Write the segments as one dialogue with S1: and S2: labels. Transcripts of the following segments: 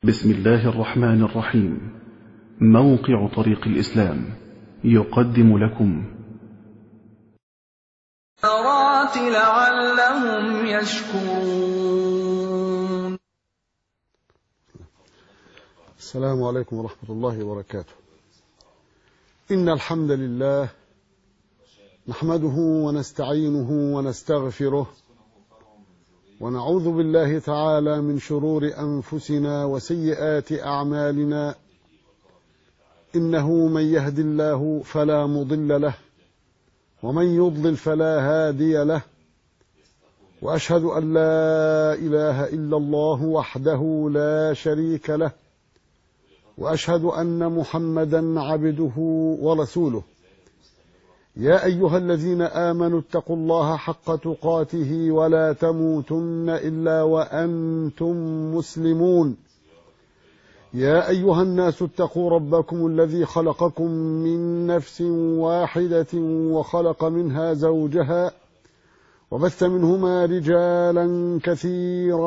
S1: بسم الله الرحمن الرحيم موقع طريق الإسلام يقدم لكم
S2: الثمرات لعلهم يشكرون
S3: السلام عليكم ورحمة الله وبركاته إن الحمد لله نحمده ونستعينه ونستغفره ونعوذ بالله تعالى من شرور أنفسنا وسيئات أعمالنا إنه من يهد الله فلا مضل له ومن يضلل فلا هادي له وأشهد أن لا إله إلا الله وحده لا شريك له واشهد ان محمدا عبده ورسوله يا ايها الذين امنوا اتقوا الله حق تقاته ولا تموتن الا وانتم مسلمون يا ايها الناس اتقوا ربكم الذي خلقكم من نفس واحده وخلق منها زوجها وبث منهما رجالا كثيرا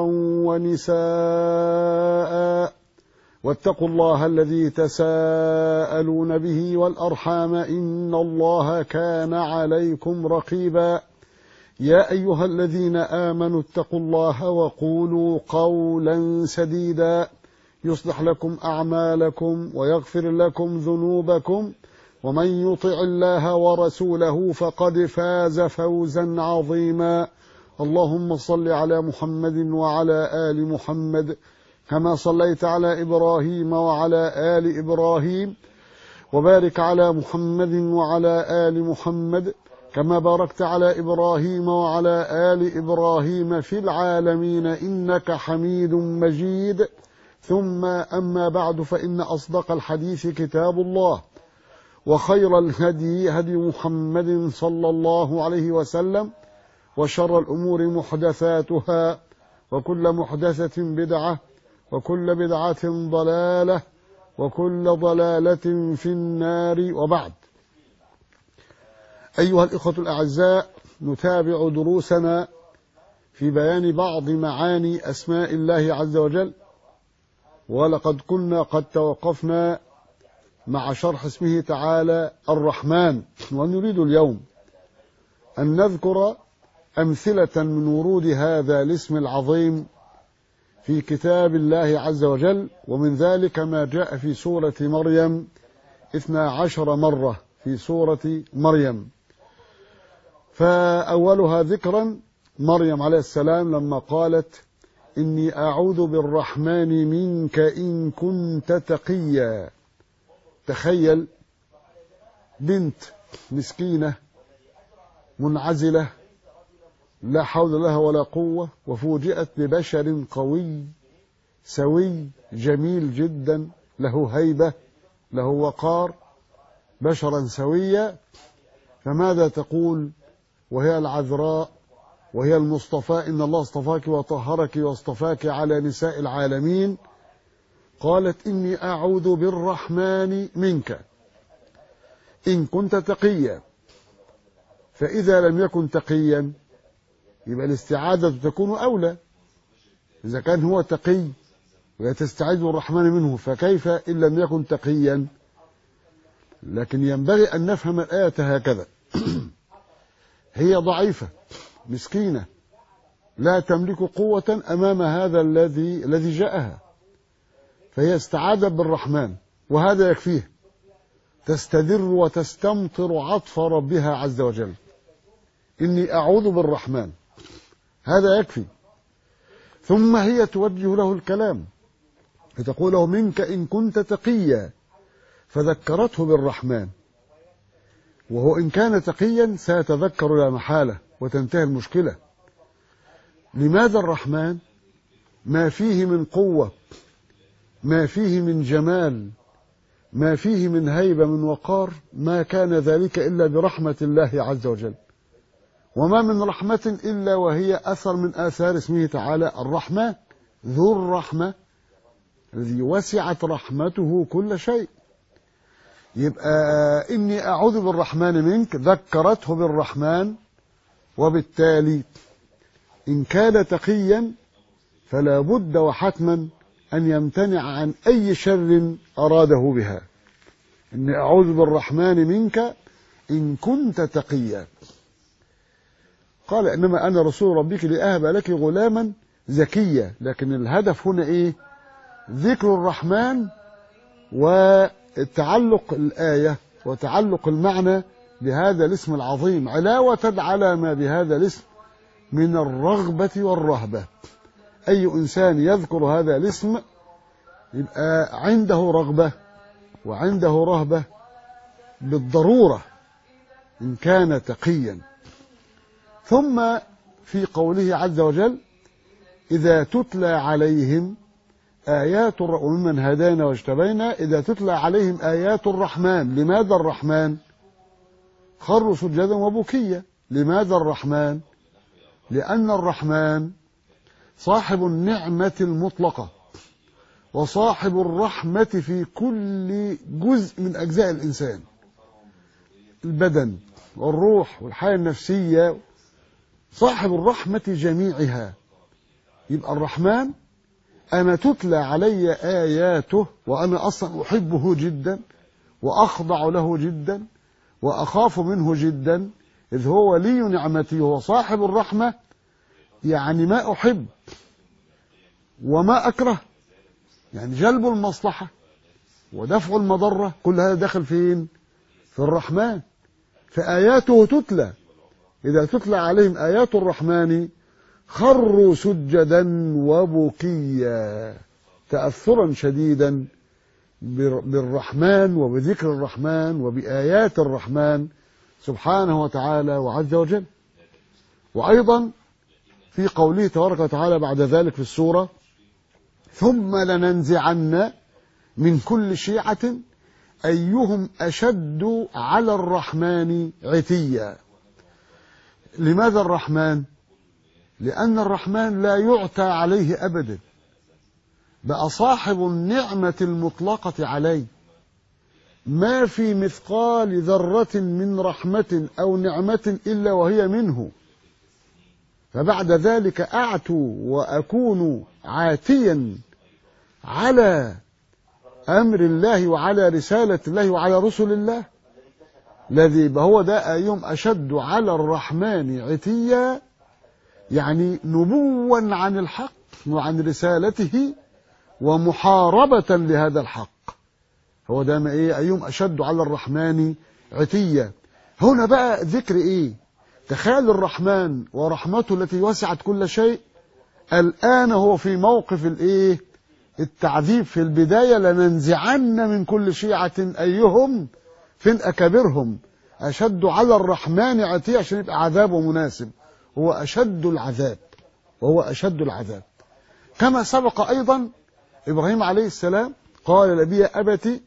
S3: ونساء واتقوا الله الذي تساءلون به والارحام ان الله كان عليكم رقيبا يا ايها الذين امنوا اتقوا الله وقولوا قولا سديدا يصلح لكم اعمالكم ويغفر لكم ذنوبكم ومن يطع الله ورسوله فقد فاز فوزا عظيما اللهم صل على محمد وعلى ال محمد كما صليت على ابراهيم وعلى ال ابراهيم وبارك على محمد وعلى ال محمد كما باركت على ابراهيم وعلى ال ابراهيم في العالمين انك حميد مجيد ثم اما بعد فان اصدق الحديث كتاب الله وخير الهدي هدي محمد صلى الله عليه وسلم وشر الامور محدثاتها وكل محدثه بدعه وكل بدعة ضلالة وكل ضلالة في النار وبعد أيها الإخوة الأعزاء نتابع دروسنا في بيان بعض معاني أسماء الله عز وجل ولقد كنا قد توقفنا مع شرح اسمه تعالى الرحمن ونريد اليوم أن نذكر أمثلة من ورود هذا الاسم العظيم في كتاب الله عز وجل ومن ذلك ما جاء في سورة مريم اثنا عشر مرة في سورة مريم فأولها ذكرا مريم عليه السلام لما قالت إني أعوذ بالرحمن منك إن كنت تقيا تخيل بنت مسكينة منعزلة لا حول لها ولا قوة وفوجئت ببشر قوي سوي جميل جدا له هيبة له وقار بشرا سويا فماذا تقول وهي العذراء وهي المصطفى إن الله اصطفاك وطهرك واصطفاك على نساء العالمين قالت إني أعوذ بالرحمن منك إن كنت تقيا فإذا لم يكن تقيا يبقى الاستعاذة تكون أولى إذا كان هو تقي ويتستعيذ الرحمن منه فكيف إن لم يكن تقيا لكن ينبغي أن نفهم الآية هكذا هي ضعيفة مسكينة لا تملك قوة أمام هذا الذي الذي جاءها فهي استعاذت بالرحمن وهذا يكفيه تستدر وتستمطر عطف ربها عز وجل إني أعوذ بالرحمن هذا يكفي ثم هي توجه له الكلام فتقول له منك إن كنت تقيا فذكرته بالرحمن وهو إن كان تقيا سيتذكر لا محالة وتنتهي المشكلة لماذا الرحمن ما فيه من قوة ما فيه من جمال ما فيه من هيبة من وقار ما كان ذلك إلا برحمة الله عز وجل وما من رحمة إلا وهي أثر من آثار اسمه تعالى الرحمن ذو الرحمة الذي وسعت رحمته كل شيء يبقى إني أعوذ بالرحمن منك ذكرته بالرحمن وبالتالي إن كان تقيا فلا بد وحتما أن يمتنع عن أي شر أراده بها إني أعوذ بالرحمن منك إن كنت تقيا قال إنما أنا رسول ربك لأهب لك غلاما زكيا لكن الهدف هنا إيه ذكر الرحمن وتعلق الآية وتعلق المعنى بهذا الاسم العظيم علاوة على ما بهذا الاسم من الرغبة والرهبة أي إنسان يذكر هذا الاسم يبقى عنده رغبة وعنده رهبة بالضرورة إن كان تقيا ثم في قوله عز وجل إذا تتلى عليهم آيات الر- وممن هدانا واجتبينا إذا تتلى عليهم آيات الرحمن لماذا الرحمن خروا سجدا وبكيا لماذا الرحمن لأن الرحمن صاحب النعمة المطلقة وصاحب الرحمة في كل جزء من أجزاء الإنسان البدن والروح والحياة النفسية صاحب الرحمة جميعها يبقى الرحمن أنا تتلى علي آياته وأنا أصلا أحبه جدا وأخضع له جدا وأخاف منه جدا إذ هو لي نعمتي وهو صاحب الرحمة يعني ما أحب وما أكره يعني جلب المصلحة ودفع المضرة كل هذا داخل فين في الرحمن فآياته تتلى إذا تتلى عليهم آيات الرحمن خروا سجدا وبكيا تأثرا شديدا بر- بالرحمن وبذكر الرحمن وبآيات الرحمن سبحانه وتعالى وعز وجل وأيضا في قوله تبارك وتعالى بعد ذلك في السورة ثم لننزعن من كل شيعة أيهم أشد على الرحمن عتيا لماذا الرحمن لأن الرحمن لا يعتى عليه أبدا بقى صاحب النعمة المطلقة عليه ما في مثقال ذرة من رحمة أو نعمة إلا وهي منه فبعد ذلك أعتو وأكون عاتيا على أمر الله وعلى رسالة الله وعلى رسل الله الذي يبقى هو ده أيهم أشد على الرحمن عتيا يعني نبوا عن الحق وعن رسالته ومحاربة لهذا الحق هو ده ما ايه ايهم اشد على الرحمن عتيا هنا بقى ذكر ايه تخيل الرحمن ورحمته التي وسعت كل شيء الان هو في موقف الايه التعذيب في البدايه لننزعن من كل شيعه ايهم فين اكابرهم اشد على الرحمن عتيا عشان يبقى عذابه مناسب هو اشد العذاب وهو اشد العذاب كما سبق ايضا ابراهيم عليه السلام قال لأبي يا أبت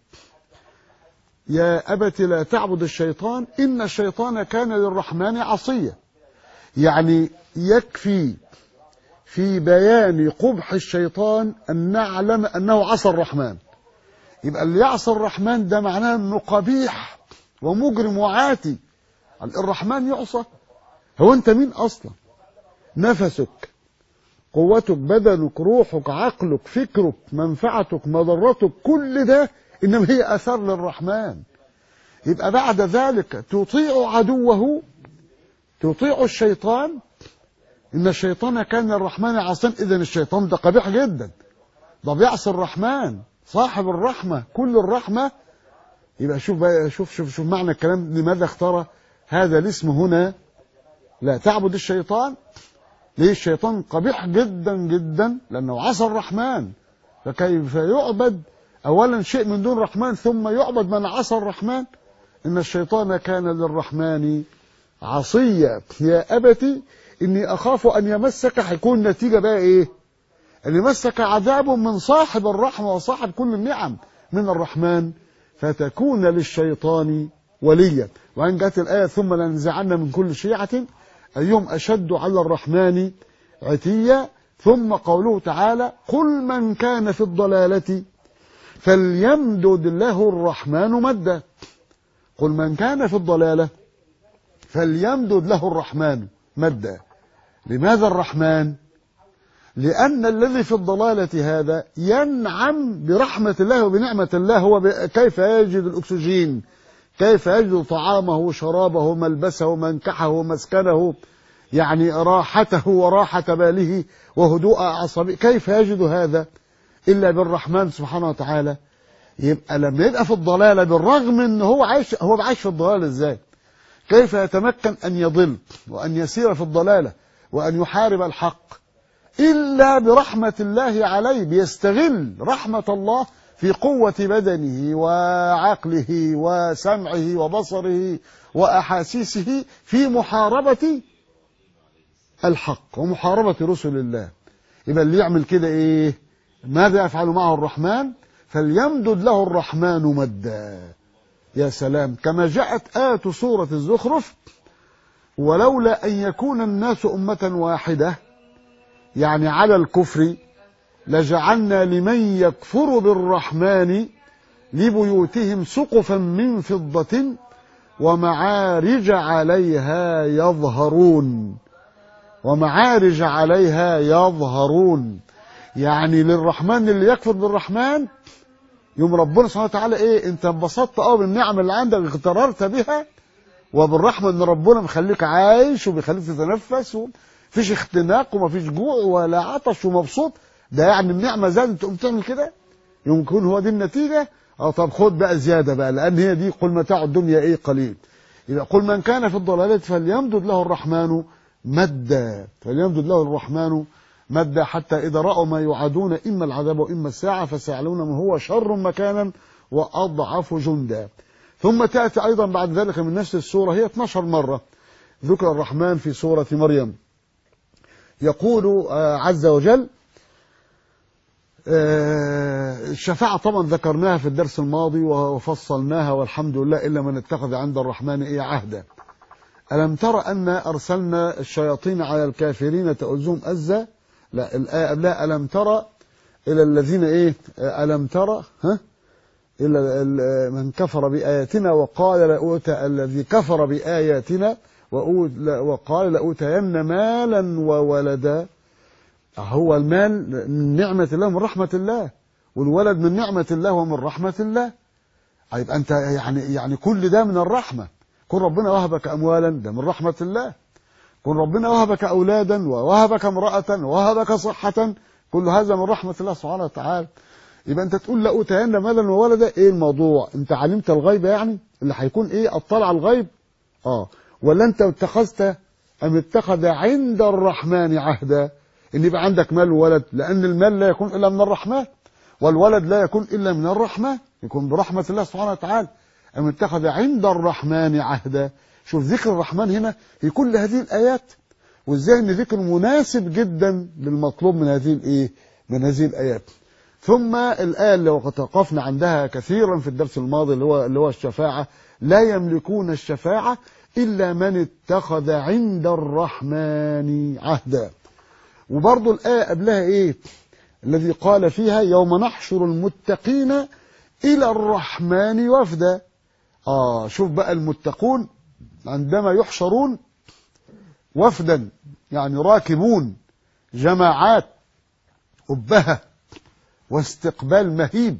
S3: يا أبت لا تعبد الشيطان إن الشيطان كان للرحمن عصيا يعني يكفي في بيان قبح الشيطان أن نعلم أنه عصى الرحمن يبقى اللي يعصى الرحمن ده معناه أنه قبيح ومجرم وعاتي الرحمن يعصى هو أنت مين أصلا نفسك قوتك بدنك روحك عقلك فكرك منفعتك مضرتك كل ده إنما هي أثر للرحمن يبقى بعد ذلك تطيع عدوه تطيع الشيطان إن الشيطان كان الرحمن عاصيا إذا الشيطان ده قبيح جدا ده بيعصي الرحمن صاحب الرحمة كل الرحمة يبقى شوف بقى شوف شوف شوف معنى الكلام لماذا اختار هذا الاسم هنا لا تعبد الشيطان ليه الشيطان قبيح جدا جدا لأنه عصى الرحمن فكيف يعبد أولا شيء من دون الرحمن ثم يعبد من عصى الرحمن إن الشيطان كان للرحمن عصيا يا أبتي إني أخاف أن يمسك هيكون نتيجة بقى إيه أن يمسك عذاب من صاحب الرحمة وصاحب كل النعم من الرحمن فتكون للشيطان وليا وأن جاءت الآية ثم لننزعن من كل شيعة أيهم أشد على الرحمن عتيا ثم قوله تعالى قل من كان في الضلالة فليمدد له الرحمن مدا قل من كان في الضلالة فليمدد له الرحمن مدا لماذا الرحمن لأن الذي في الضلالة هذا ينعم برحمة الله وبنعمة الله هو ب... كيف يجد الأكسجين كيف يجد طعامه وشرابه ملبسه منكحه مسكنه يعني راحته وراحة باله وهدوء أعصابه كيف يجد هذا إلا بالرحمن سبحانه وتعالى يبقى لما يبقى في الضلالة بالرغم ان هو عايش هو عايش في الضلالة ازاي كيف يتمكن ان يضل وان يسير في الضلالة وان يحارب الحق الا برحمة الله عليه بيستغل رحمة الله في قوة بدنه وعقله وسمعه وبصره وأحاسيسه في محاربة الحق ومحاربة رسل الله يبقى اللي يعمل كده ايه ماذا يفعل معه الرحمن فليمدد له الرحمن مدا يا سلام كما جاءت آية سورة الزخرف ولولا أن يكون الناس أمة واحدة يعني على الكفر لجعلنا لمن يكفر بالرحمن لبيوتهم سقفا من فضة ومعارج عليها يظهرون ومعارج عليها يظهرون يعني للرحمن اللي يكفر بالرحمن يوم ربنا سبحانه وتعالى ايه انت انبسطت اه بالنعم اللي عندك اغتررت بها وبالرحمه ان ربنا مخليك عايش وبيخليك تتنفس ومفيش اختناق ومفيش جوع ولا عطش ومبسوط ده يعني النعمه زادت تقوم تعمل كده يمكن هو دي النتيجه اه طب خد بقى زياده بقى لان هي دي قل متاع الدنيا ايه قليل اذا قل من كان في الضلاله فليمدد له الرحمن مدا فليمدد له الرحمن مدا حتى إذا رأوا ما يعادون إما العذاب وإما الساعة فسيعلمون من هو شر مكانا وأضعف جندا ثم تأتي أيضا بعد ذلك من نفس السورة هي 12 مرة ذكر الرحمن في سورة مريم يقول عز وجل الشفاعة طبعا ذكرناها في الدرس الماضي وفصلناها والحمد لله إلا من اتخذ عند الرحمن إيه عهدا ألم تر أن أرسلنا الشياطين على الكافرين تؤزهم أزا لا الآية قبلها ألم ترى إلى الذين إيه ألم ترى ها إلى من كفر بآياتنا وقال لأوتى الذي كفر بآياتنا وقال لأوتين مالا وولدا هو المال من نعمة الله من رحمة الله والولد من نعمة الله ومن رحمة الله يبقى أنت يعني يعني كل ده من الرحمة كن ربنا وهبك أموالا ده من رحمة الله كن ربنا وهبك أولادا ووهبك امرأة ووهبك صحة كل هذا من رحمة الله سبحانه وتعالى يبقى أنت تقول لأوتين مالا وولدا إيه الموضوع أنت علمت الغيب يعني اللي هيكون إيه اطلع الغيب آه ولا أنت اتخذت أم اتخذ عند الرحمن عهدا ان يبقى عندك مال وولد لان المال لا يكون الا من الرحمن والولد لا يكون الا من الرحمن يكون برحمه الله سبحانه وتعالى ام اتخذ عند الرحمن عهدا شوف ذكر الرحمن هنا في كل هذه الايات وازاي ان ذكر مناسب جدا للمطلوب من هذه الايه من هذه الايات ثم الايه اللي وقد وقفنا عندها كثيرا في الدرس الماضي اللي هو اللي هو الشفاعه لا يملكون الشفاعه الا من اتخذ عند الرحمن عهدا وبرضه الآية قبلها إيه الذي قال فيها يوم نحشر المتقين إلى الرحمن وفدا آه شوف بقى المتقون عندما يحشرون وفدا يعني راكبون جماعات أبهة واستقبال مهيب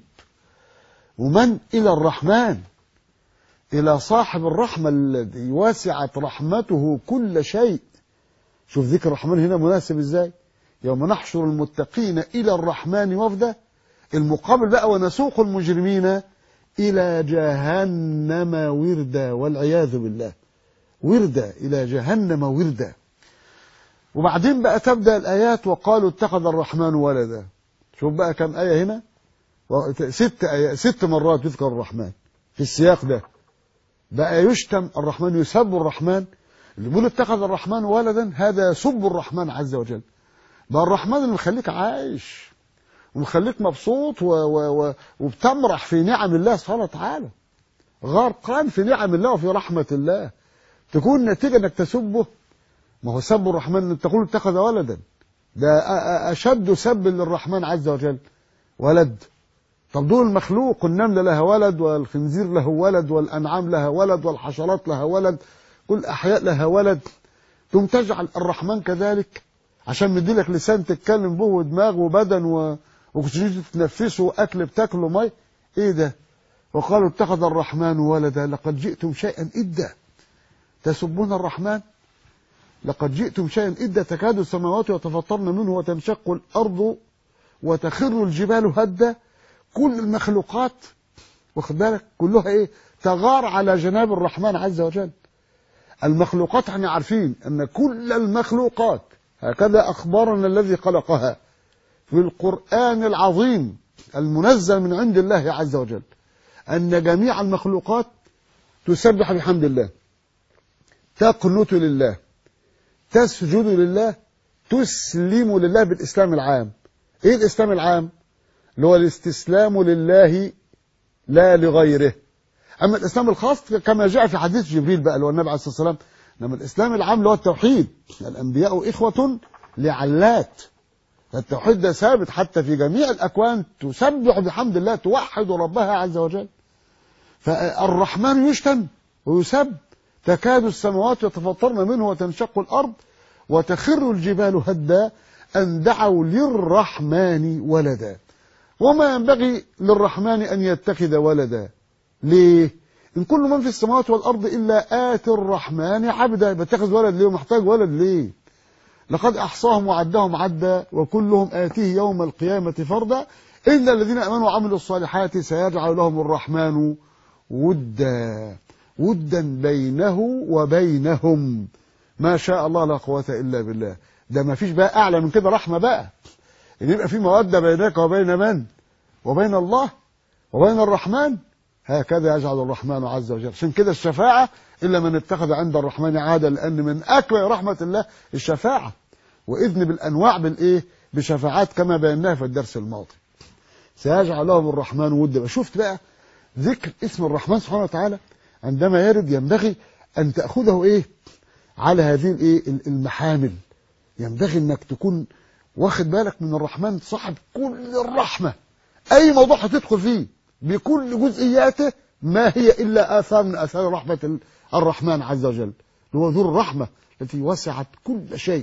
S3: ومن إلى الرحمن إلى صاحب الرحمة الذي وسعت رحمته كل شيء شوف ذكر الرحمن هنا مناسب ازاي يوم نحشر المتقين إلى الرحمن وفدا المقابل بقى ونسوق المجرمين إلى جهنم وردا والعياذ بالله وردا إلى جهنم وردا وبعدين بقى تبدأ الآيات وقالوا اتخذ الرحمن ولدا شوف بقى كم آية هنا ست آيات ست مرات يذكر الرحمن في السياق ده بقى يشتم الرحمن يسب الرحمن اللي بيقول اتخذ الرحمن ولدا هذا يسب الرحمن عز وجل ده الرحمن اللي مخليك عايش ومخليك مبسوط و و و وبتمرح في نعم الله سبحانه وتعالى غرقان في نعم الله وفي رحمة الله تكون نتيجة انك تسبه ما هو سب الرحمن ان تقول اتخذ ولدا ده اشد سب للرحمن عز وجل ولد طب دول المخلوق النملة لها ولد والخنزير له ولد والأنعام لها ولد والحشرات لها ولد كل أحياء لها ولد ثم تجعل الرحمن كذلك عشان مديلك لسان تتكلم به ودماغ وبدن و... واكسجين تتنفسه واكل بتاكله مي ايه ده وقالوا اتخذ الرحمن ولدا لقد جئتم شيئا إدا تسبون الرحمن لقد جئتم شيئا إدا تكاد السماوات يتفطرن منه وتنشق الأرض وتخر الجبال هدا كل المخلوقات واخد بالك كلها ايه تغار على جناب الرحمن عز وجل المخلوقات احنا عارفين ان كل المخلوقات هكذا اخبرنا الذي خلقها في القرآن العظيم المنزل من عند الله عز وجل أن جميع المخلوقات تسبح بحمد الله تقنت لله تسجد لله تسلم لله بالإسلام العام إيه الإسلام العام اللي هو الاستسلام لله لا لغيره أما الإسلام الخاص كما جاء في حديث جبريل بقى اللي هو النبي عليه الصلاة والسلام إنما الإسلام العام اللي هو التوحيد الأنبياء إخوة لعلات التوحيد ده ثابت حتى في جميع الأكوان تسبح بحمد الله توحد ربها عز وجل فالرحمن يشتم ويسب تكاد السماوات يتفطرن منه وتنشق الأرض وتخر الجبال هدا أن دعوا للرحمن ولدا وما ينبغي للرحمن أن يتخذ ولدا ليه إن كل من في السماوات والأرض إلا آتي الرحمن عبدا بتخذ ولد ليه ومحتاج ولد ليه لقد أحصاهم وعدهم عدا وكلهم آتيه يوم القيامة فردا إلا الذين أمنوا وعملوا الصالحات سيجعل لهم الرحمن ودا ودا بينه وبينهم ما شاء الله لا قوة إلا بالله ده ما فيش بقى أعلى من كده رحمة بقى إن يبقى في مودة بينك وبين من وبين الله وبين الرحمن هكذا يجعل الرحمن عز وجل عشان كده الشفاعة إلا من اتخذ عند الرحمن عادة لأن من أكبر رحمة الله الشفاعة وإذن بالأنواع بالإيه بشفاعات كما بيناها في الدرس الماضي سيجعل لهم الرحمن ودا شفت بقى ذكر اسم الرحمن سبحانه وتعالى عندما يرد ينبغي أن تأخذه إيه على هذه الإيه المحامل ينبغي أنك تكون واخد بالك من الرحمن صاحب كل الرحمة أي موضوع هتدخل فيه بكل جزئياته ما هي إلا آثار من آثار رحمة الرحمن عز وجل اللي هو ذو الرحمة التي وسعت كل شيء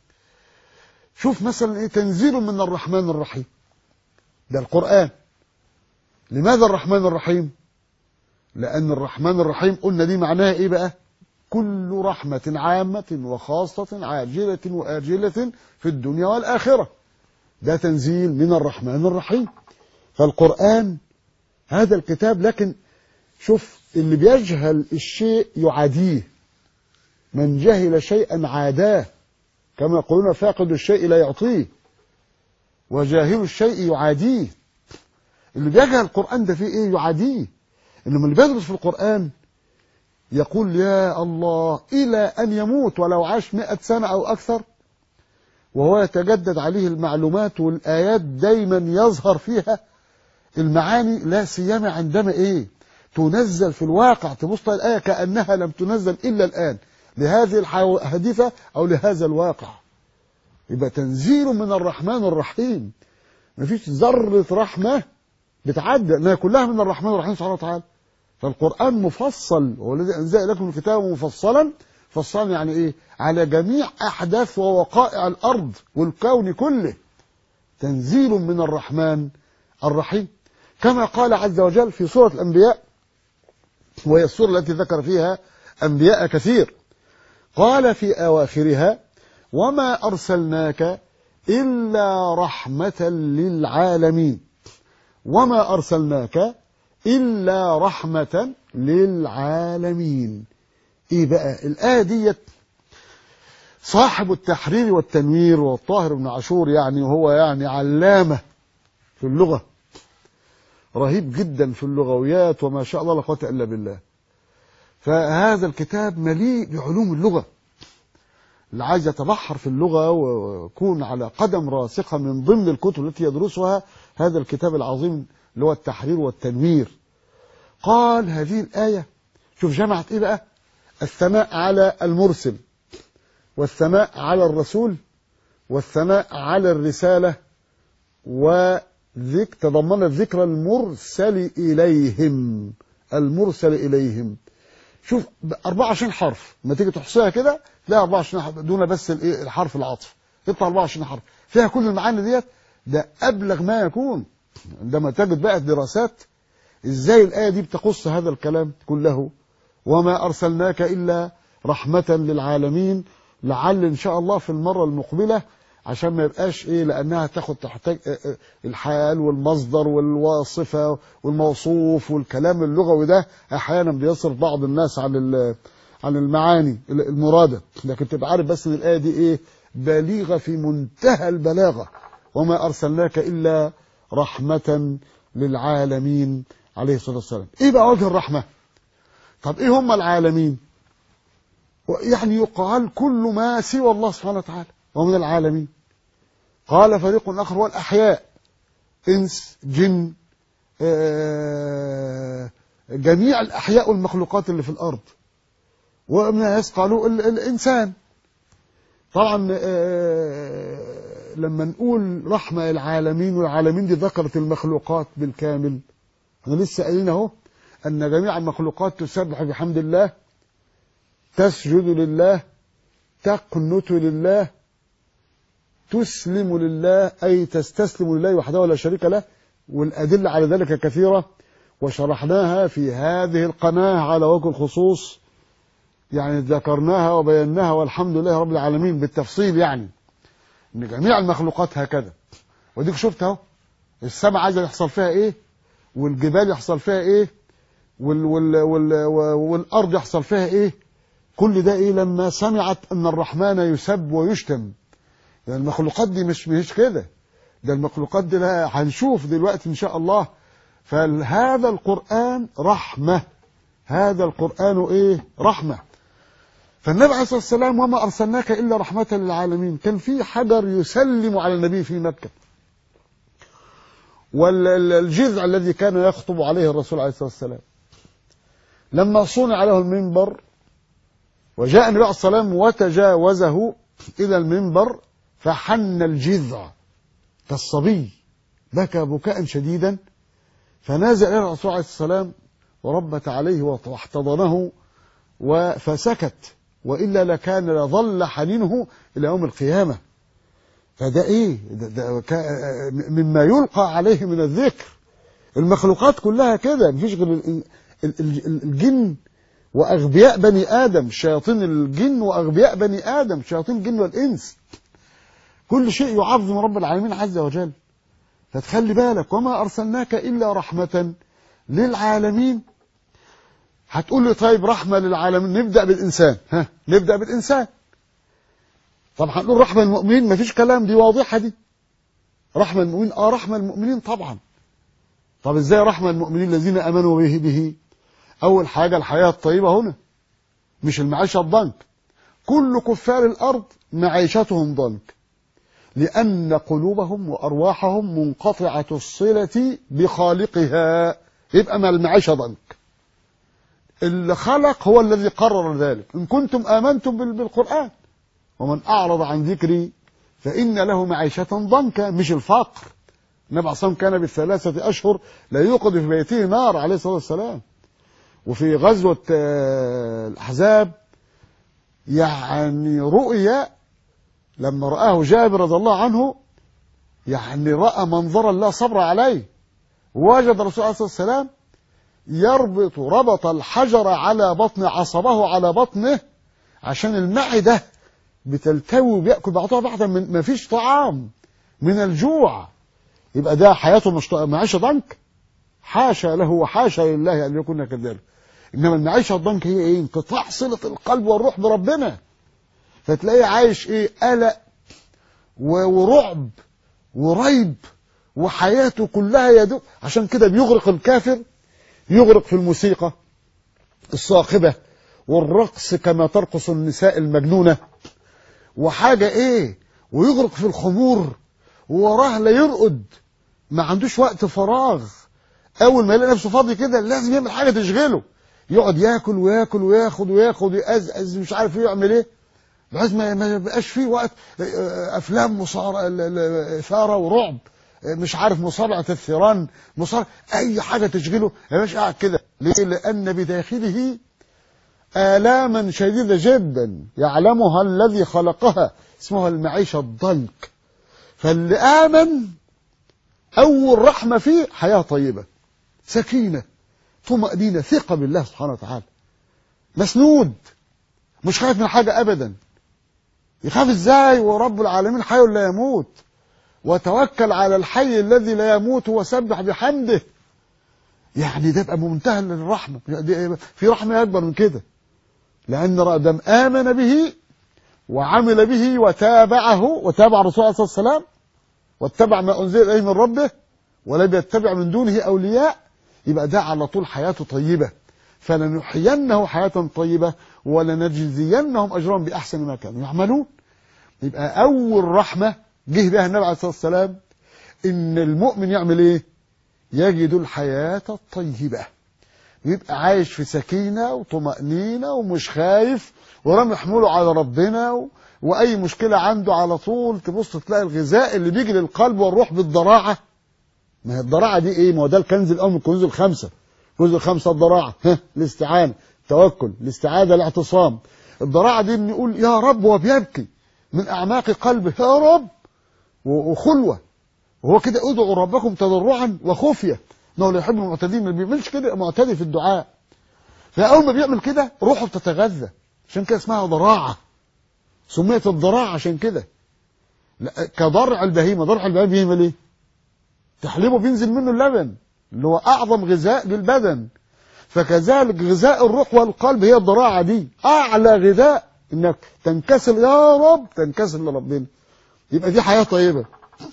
S3: شوف مثلا إيه تنزيل من الرحمن الرحيم ده القرآن لماذا الرحمن الرحيم لأن الرحمن الرحيم قلنا دي معناها إيه بقى كل رحمة عامة وخاصة عاجلة وآجلة في الدنيا والآخرة ده تنزيل من الرحمن الرحيم فالقرآن هذا الكتاب لكن شوف اللي بيجهل الشيء يعاديه من جهل شيئا عاداه كما يقولون فاقد الشيء لا يعطيه وجاهل الشيء يعاديه اللي بيجهل القرآن ده فيه ايه يعاديه انما اللي بيدرس في القرآن يقول يا الله إلى أن يموت ولو عاش مئة سنة أو أكثر وهو يتجدد عليه المعلومات والآيات دايما يظهر فيها المعاني لا سيما عندما إيه تنزل في الواقع تبص الآية كأنها لم تنزل إلا الآن لهذه الحادثة أو لهذا الواقع يبقى تنزيل من الرحمن الرحيم مفيش ذرة رحمة بتعدى لأنها كلها من الرحمن الرحيم سبحانه وتعالى فالقرآن مفصل هو الذي أنزل لكم الكتاب مفصلا فصلا يعني إيه على جميع أحداث ووقائع الأرض والكون كله تنزيل من الرحمن الرحيم كما قال عز وجل في سورة الأنبياء وهي السورة التي ذكر فيها أنبياء كثير قال في أواخرها وما أرسلناك إلا رحمة للعالمين وما أرسلناك إلا رحمة للعالمين إيه بقى الآية ديت صاحب التحرير والتنوير والطاهر بن عاشور يعني وهو يعني علامة في اللغة رهيب جدا في اللغويات وما شاء الله لا قوة إلا بالله فهذا الكتاب مليء بعلوم اللغة اللي عايز يتبحر في اللغة ويكون على قدم راسخة من ضمن الكتب التي يدرسها هذا الكتاب العظيم اللي هو التحرير والتنوير قال هذه الآية شوف جمعت إيه بقى الثناء على المرسل والثناء على الرسول والثناء على الرسالة وذك تضمنت ذكر المرسل إليهم المرسل إليهم شوف 24 حرف ما تيجي تحصيها كده تلاقي 24 حرف دون بس الحرف العطف يطلع 24 حرف فيها كل المعاني ديت ده ابلغ ما يكون عندما تجد بقى دراسات ازاي الايه دي بتقص هذا الكلام كله وما ارسلناك الا رحمه للعالمين لعل ان شاء الله في المره المقبله عشان ما يبقاش ايه لانها تاخد تحتاج اه اه الحال والمصدر والوصفه والموصوف والكلام اللغوي ده احيانا بيصرف بعض الناس عن ال- عن المعاني المراده لكن تبقى عارف بس ان الايه دي ايه بليغه في منتهى البلاغه وما ارسلناك الا رحمه للعالمين عليه الصلاه والسلام ايه بقى وجه الرحمه طب ايه هم العالمين يعني يقال كل ما سوى الله سبحانه وتعالى ومن العالمين قال فريق آخر هو الأحياء إنس جن آه، جميع الأحياء والمخلوقات اللي في الأرض ومن الناس قالوا ال- الإنسان طبعا آه، لما نقول رحمة العالمين والعالمين دي ذكرت المخلوقات بالكامل احنا لسه قايلين اهو أن جميع المخلوقات تسبح بحمد الله تسجد لله تقنت لله تسلم لله أي تستسلم لله وحده لا شريك له والأدلة على ذلك كثيرة وشرحناها في هذه القناة على وجه الخصوص يعني ذكرناها وبيناها والحمد لله رب العالمين بالتفصيل يعني ان جميع المخلوقات هكذا وديك شفت اهو السماء عايزه يحصل فيها ايه والجبال يحصل فيها ايه وال وال وال والارض يحصل فيها ايه كل ده ايه لما سمعت ان الرحمن يسب ويشتم يعني المخلوقات دي مش مش كده ده المخلوقات دي لا هنشوف دلوقتي ان شاء الله فهذا القرآن رحمة هذا القرآن ايه رحمة فالنبي عليه الصلاة والسلام وما أرسلناك إلا رحمة للعالمين كان في حجر يسلم على النبي في مكة والجذع الذي كان يخطب عليه الرسول عليه الصلاة والسلام لما صنع له المنبر وجاء النبي عليه الصلاة والسلام وتجاوزه إلى المنبر فحن الجذع كالصبي بكى بكاء شديدا فنازل إلى الرسول عليه الصلاة والسلام وربت عليه واحتضنه فسكت وإلا لكان لظل حنينه إلى يوم القيامة فده إيه ده ده كا- مما يلقى عليه من الذكر المخلوقات كلها كده مفيش غير ال- ال- ال- الجن وأغبياء بني آدم شياطين الجن وأغبياء بني آدم شياطين الجن والإنس كل شيء يعظم رب العالمين عز وجل فتخلي بالك وما أرسلناك إلا رحمة للعالمين هتقول لي طيب رحمة للعالمين نبدأ بالإنسان ها نبدأ بالإنسان طب هنقول رحمة المؤمنين مفيش كلام دي واضحة دي رحمة المؤمنين اه رحمة المؤمنين طبعا طب ازاي رحمة المؤمنين الذين امنوا به به اول حاجة الحياة الطيبة هنا مش المعيشة الضنك كل كفار الارض معيشتهم ضنك لان قلوبهم وارواحهم منقطعة الصلة بخالقها يبقى ما المعيشة ضنك اللي خلق هو الذي قرر ذلك ان كنتم امنتم بال- بالقرآن ومن أعرض عن ذكري فإن له معيشة ضنكا مش الفقر النبي عليه الصلاة والسلام كان بالثلاثة أشهر لا يوقد في بيته نار عليه الصلاة والسلام وفي غزوة آه، الأحزاب يعني رؤيا لما رآه جابر رضي الله عنه يعني رأى منظرا لا صبر عليه وجد الرسول عليه الصلاة والسلام يربط ربط الحجر على بطن عصبه على بطنه عشان المعدة بتلتوي وبياكل بعضها بعضا من ما فيش طعام من الجوع يبقى ده حياته مش معيشه ضنك حاشا له وحاشا لله ان يكون كذلك انما المعيشه الضنك هي ايه انقطاع صله القلب والروح بربنا فتلاقيه عايش ايه قلق و- ورعب وريب وحياته كلها يدوب عشان كده بيغرق الكافر يغرق في الموسيقى الصاخبه والرقص كما ترقص النساء المجنونه وحاجة ايه ويغرق في الخمور ووراه لا يرقد ما عندوش وقت فراغ اول ما يلاقي نفسه فاضي كده لازم يعمل حاجة تشغله يقعد ياكل وياكل وياخد وياخد ويأزأز مش عارف ايه يعمل ايه بحيث ما ما يبقاش فيه وقت آه، افلام مصارعة ال- ال- اثارة ورعب آه، مش عارف مصارعة الثيران مصارعة اي حاجة تشغله ما يبقاش قاعد كده ليه لان بداخله آلاما شديدة جدا يعلمها الذي خلقها اسمها المعيشة الضنك فاللي آمن أول رحمة فيه حياة طيبة سكينة طمأنينة ثقة بالله سبحانه وتعالى مسنود مش خايف من حاجة أبدا يخاف ازاي ورب العالمين حي لا يموت وتوكل على الحي الذي لا يموت وسبح بحمده يعني ده يبقى منتهى الرحمة في رحمة أكبر من كده لأن دم آمن به وعمل به وتابعه وتابع الرسول عليه الصلاة والسلام واتبع ما أنزل إليه من ربه ولم يتبع من دونه أولياء يبقى ده على طول حياته طيبة فلنحيينه حياة طيبة ولنجزينهم أجرهم بأحسن ما كانوا يعملون يبقى أول رحمة جه بها النبي عليه الصلاة والسلام إن المؤمن يعمل إيه؟ يجد الحياة الطيبة يبقى عايش في سكينة وطمأنينة ومش خايف ورمي حموله على ربنا و... وأي مشكلة عنده على طول تبص تلاقي الغذاء اللي بيجي للقلب والروح بالضراعة ما هي الضراعة دي إيه؟ ما هو ده الكنز الأول من الكنوز الخمسة الكنوز الخمسة الضراعة ها الاستعانة التوكل الاستعادة الاعتصام الضراعة دي بنقول يا رب وهو بيبكي من أعماق قلبه يا رب وخلوة وهو كده ادعوا ربكم تضرعا وخفية انه لا يحب المعتدين ما بيعملش كده معتدي في الدعاء فاول ما بيعمل كده روحه بتتغذى عشان كده اسمها ضراعه سميت الضراعه عشان كده كضرع البهيمه ضرع البهيمه بيعمل ايه تحليبه بينزل منه اللبن اللي هو اعظم غذاء للبدن فكذلك غذاء الروح والقلب هي الضراعه دي اعلى غذاء انك تنكسر يا رب تنكسر لربنا يبقى دي حياه طيبه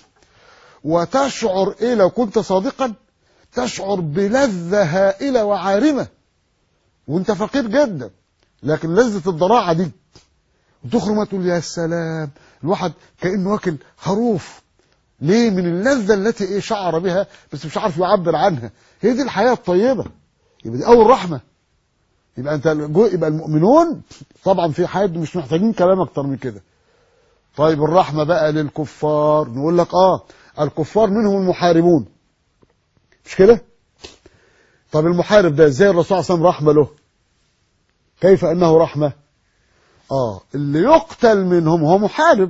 S3: وتشعر ايه لو كنت صادقا تشعر بلذة هائلة وعارمة وانت فقير جدا لكن لذة الضراعة دي وتخرج تقول يا سلام الواحد كأنه واكل خروف ليه من اللذة التي ايه شعر بها بس مش عارف يعبر عنها هي دي الحياة الطيبة يبقى دي أول رحمة يبقى انت يبقى المؤمنون طبعا في حياة مش محتاجين كلام أكتر من كده طيب الرحمة بقى للكفار نقول لك اه الكفار منهم المحاربون مش كده طب المحارب ده ازاي الرسول صلى الله عليه وسلم رحمه له كيف انه رحمه اه اللي يقتل منهم هو محارب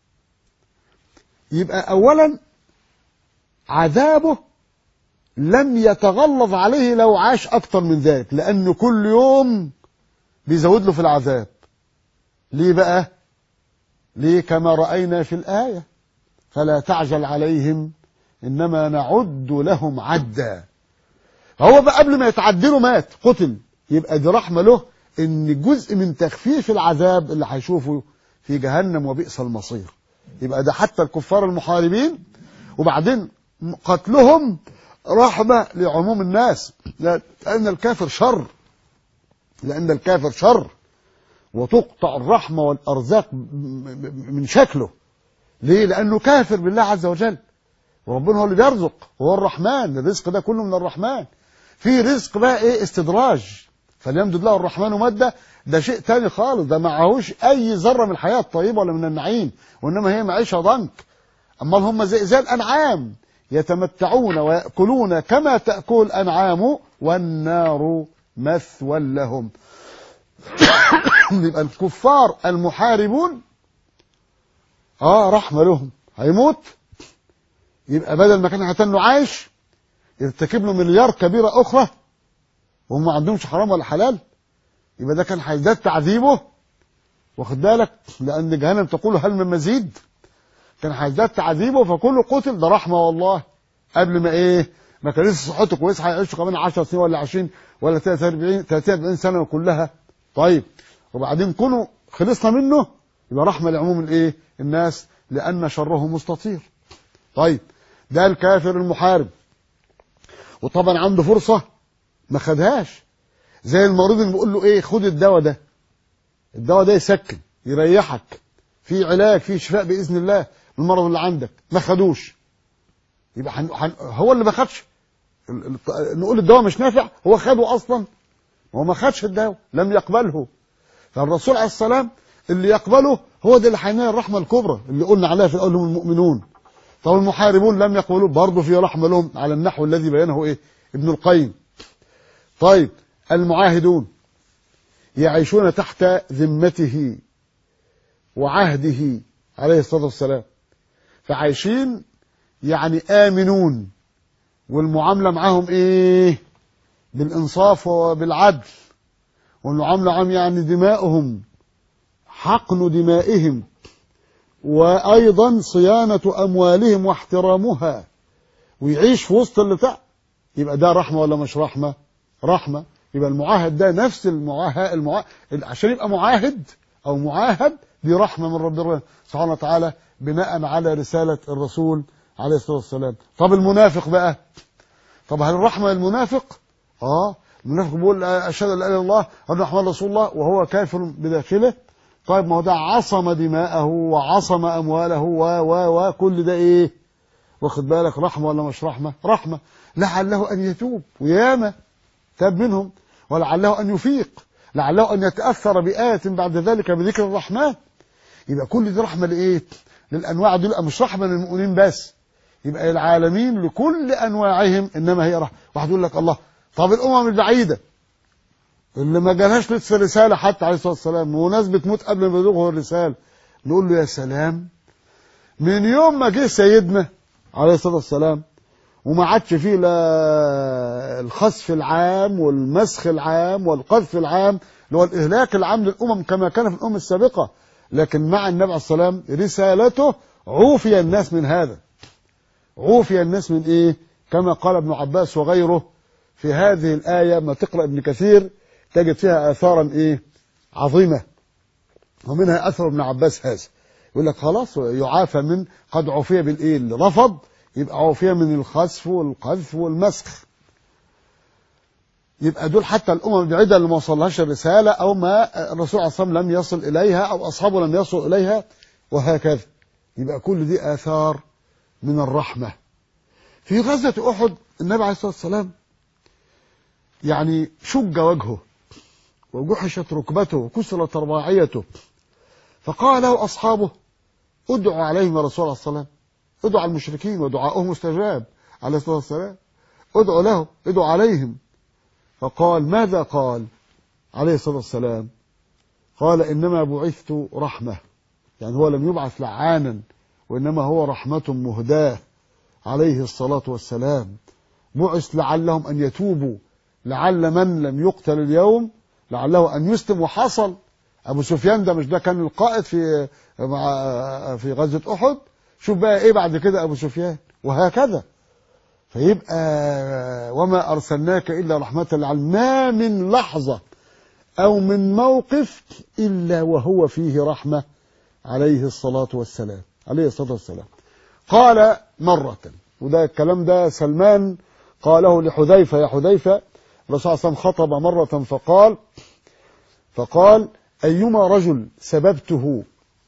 S3: يبقى اولا عذابه لم يتغلظ عليه لو عاش اكتر من ذلك لانه كل يوم بيزود له في العذاب ليه بقى ليه كما راينا في الايه فلا تعجل عليهم انما نعد لهم عدا هو بقى قبل ما يتعدله مات قتل يبقى دي رحمه له ان جزء من تخفيف العذاب اللي هيشوفه في جهنم وبئس المصير يبقى ده حتى الكفار المحاربين وبعدين قتلهم رحمه لعموم الناس لان الكافر شر لان الكافر شر وتقطع الرحمه والارزاق من شكله ليه لانه كافر بالله عز وجل وربنا هو اللي بيرزق هو الرحمن الرزق ده كله من الرحمن في رزق بقى ايه استدراج فليمدد له الرحمن مدة ده شيء تاني خالص ده معهوش اي ذره من الحياه الطيبه ولا من النعيم وانما هي معيشه ضنك اما هم زي, زي الانعام يتمتعون وياكلون كما تاكل الانعام والنار مثوى لهم يبقى الكفار المحاربون اه رحمه لهم هيموت يبقى بدل ما كان هتنه عايش يرتكب له مليار كبيرة أخرى وهم ما عندهمش حرام ولا حلال يبقى ده كان هيزداد تعذيبه واخد بالك لأن جهنم تقول هل من مزيد كان هيزداد تعذيبه فكله قتل ده رحمة والله قبل ما إيه ما كان لسه صحته كويسة هيعيشوا كمان 10 سنين ولا 20 ولا 43 43 سنة كلها طيب وبعدين كونه خلصنا منه يبقى رحمة لعموم الإيه الناس لأن شره مستطير طيب ده الكافر المحارب وطبعا عنده فرصة ما خدهاش زي المريض اللي بيقول له ايه خد الدواء ده الدواء ده يسكن يريحك في علاج في شفاء باذن الله المرض اللي عندك ما خدوش يبقى حن... حن... هو اللي ما خدش نقول الدواء مش نافع هو خده اصلا هو ما خدش الدواء لم يقبله فالرسول عليه السلام اللي يقبله هو ده اللي هينال الرحمه الكبرى اللي قلنا عليها في الاول هم المؤمنون طب المحاربون لم يقبلوا برضه في رحمه لهم على النحو الذي بينه ايه ابن القيم طيب المعاهدون يعيشون تحت ذمته وعهده عليه الصلاة والسلام فعايشين يعني آمنون والمعاملة معهم إيه بالإنصاف وبالعدل والمعاملة معهم يعني دماؤهم حقن دمائهم وأيضا صيانة أموالهم واحترامها ويعيش في وسط اللي بتاع يبقى ده رحمة ولا مش رحمة رحمة يبقى المعاهد ده نفس المعاهد, المعاهد عشان يبقى معاهد أو معاهد دي رحمة من ربنا سبحانه وتعالى بناء على رسالة الرسول عليه الصلاة والسلام طب المنافق بقى طب هل الرحمة المنافق اه المنافق بيقول أشهد أن لا إله إلا الله وأن محمد رسول الله وهو كافر بداخله طيب ما هو ده عصم دماءه وعصم أمواله و و و كل ده إيه واخد بالك رحمة ولا مش رحمة رحمة لعله أن يتوب وياما تاب منهم ولعله أن يفيق لعله أن يتأثر بآية بعد ذلك بذكر الرحمن يبقى كل دي رحمة لإيه للأنواع دي مش رحمة للمؤمنين بس يبقى العالمين لكل أنواعهم إنما هي رحمة واحد يقول لك الله طب الأمم البعيدة اللي ما جالهاش لسه رسالة حتى عليه الصلاة والسلام وناس بتموت قبل ما يبلغه الرسالة نقول له يا سلام من يوم ما جه سيدنا عليه الصلاة والسلام وما عادش فيه لا الخسف العام والمسخ العام والقذف العام اللي هو الإهلاك العام للأمم كما كان في الأمم السابقة لكن مع النبي عليه الصلاة والسلام رسالته عوفي الناس من هذا عوفي الناس من إيه كما قال ابن عباس وغيره في هذه الآية ما تقرأ ابن كثير تجد فيها آثارا إيه عظيمة ومنها أثر ابن عباس هذا يقول لك خلاص يعافى من قد عفي بالإيه اللي رفض يبقى عفية من الخسف والقذف والمسخ يبقى دول حتى الأمم البعيدة اللي ما وصلهاش الرسالة أو ما الرسول عليه الصلاة والسلام لم يصل إليها أو أصحابه لم يصلوا إليها وهكذا يبقى كل دي آثار من الرحمة في غزوة أحد النبي عليه الصلاة والسلام يعني شج وجهه وجحشت ركبته وكسرت رباعيته فقال له أصحابه ادعوا عليهم يا رسول الله صلى الله عليه وسلم ادعوا على المشركين ودعاؤهم مستجاب عليه الصلاة والسلام ادعوا له ادعوا عليهم فقال ماذا قال عليه الصلاة والسلام قال إنما بعثت رحمة يعني هو لم يبعث لعانا وإنما هو رحمة مهداة عليه الصلاة والسلام بعث لعلهم أن يتوبوا لعل من لم يقتل اليوم لعله أن يسلم وحصل أبو سفيان ده مش ده كان القائد في مع في غزوة أحد شوف بقى إيه بعد كده أبو سفيان وهكذا فيبقى وما أرسلناك إلا رحمة للعالمين ما من لحظة أو من موقف إلا وهو فيه رحمة عليه الصلاة والسلام عليه الصلاة والسلام قال مرة وده الكلام ده سلمان قاله لحذيفة يا حذيفة الرسول صلى الله عليه وسلم خطب مرة فقال فقال أيما رجل سببته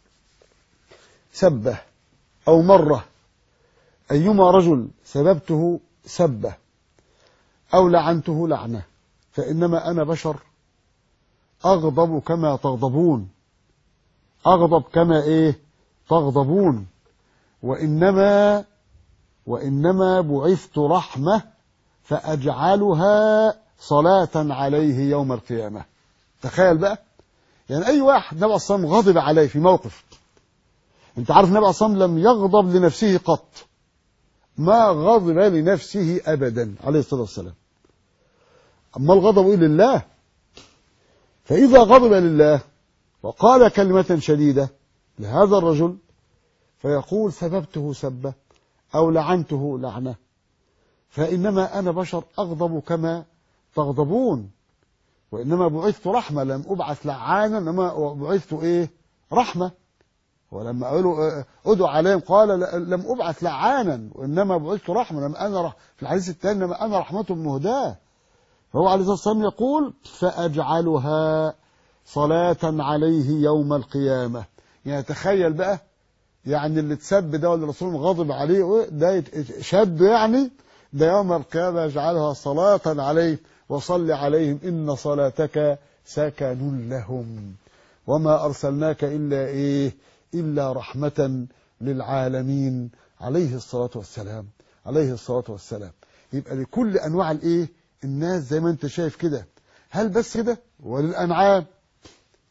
S3: سبه أو مرة أيما رجل سببته سبه أو لعنته لعنة فإنما أنا بشر أغضب كما تغضبون أغضب كما إيه تغضبون وإنما وإنما بعثت رحمة فأجعلها صلاة عليه يوم القيامة تخيل بقى يعني أي واحد النبي عليه الصلاة والسلام غضب عليه في موقف أنت عارف النبي عليه الصلاة والسلام لم يغضب لنفسه قط ما غضب لنفسه أبدا عليه الصلاة والسلام أما الغضب إيه لله فإذا غضب لله وقال كلمة شديدة لهذا الرجل فيقول سببته سبة أو لعنته لعنة فإنما أنا بشر أغضب كما تغضبون وإنما بعثت رحمة لم أبعث لعانا إنما بعثت إيه رحمة ولما قالوا ادعوا عليهم قال لم أبعث لعانا وإنما بعثت رحمة لم أنا رح في الحديث الثاني إنما أنا رحمة مهداة فهو عليه الصلاة والسلام يقول فأجعلها صلاة عليه يوم القيامة يعني تخيل بقى يعني اللي تسب ده واللي الرسول غاضب عليه ده شد يعني ده يوم القيامة يجعلها صلاة عليه وصل عليهم إن صلاتك سكن لهم وما أرسلناك إلا إيه إلا رحمة للعالمين عليه الصلاة والسلام عليه الصلاة والسلام يبقى لكل أنواع الإيه الناس زي ما أنت شايف كده هل بس كده وللأنعام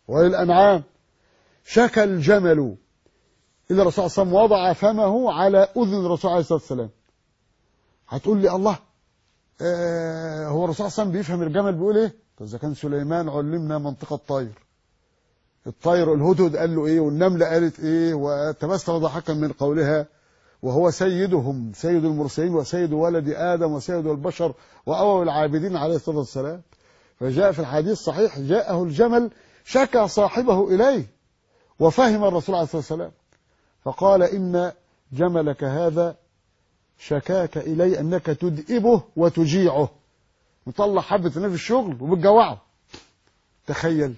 S3: وللأنعام شكى الجمل إلا الرسول صلى الله عليه وسلم وضع فمه على أذن الرسول عليه الصلاة والسلام هتقول لي الله آه هو الرسول صلى الله عليه وسلم بيفهم الجمل بيقول ايه طب اذا كان سليمان علمنا منطق الطير الطير الهدهد قال له ايه والنملة قالت ايه وتبسم ضحكا من قولها وهو سيدهم سيد المرسلين وسيد ولد آدم وسيد البشر وأول العابدين عليه الصلاة والسلام فجاء في الحديث الصحيح جاءه الجمل شكى صاحبه إليه وفهم الرسول عليه الصلاة والسلام فقال إن جملك هذا شكاك إلي أنك تدئبه وتجيعه مطلع حبة النبي في الشغل وبتجوعه تخيل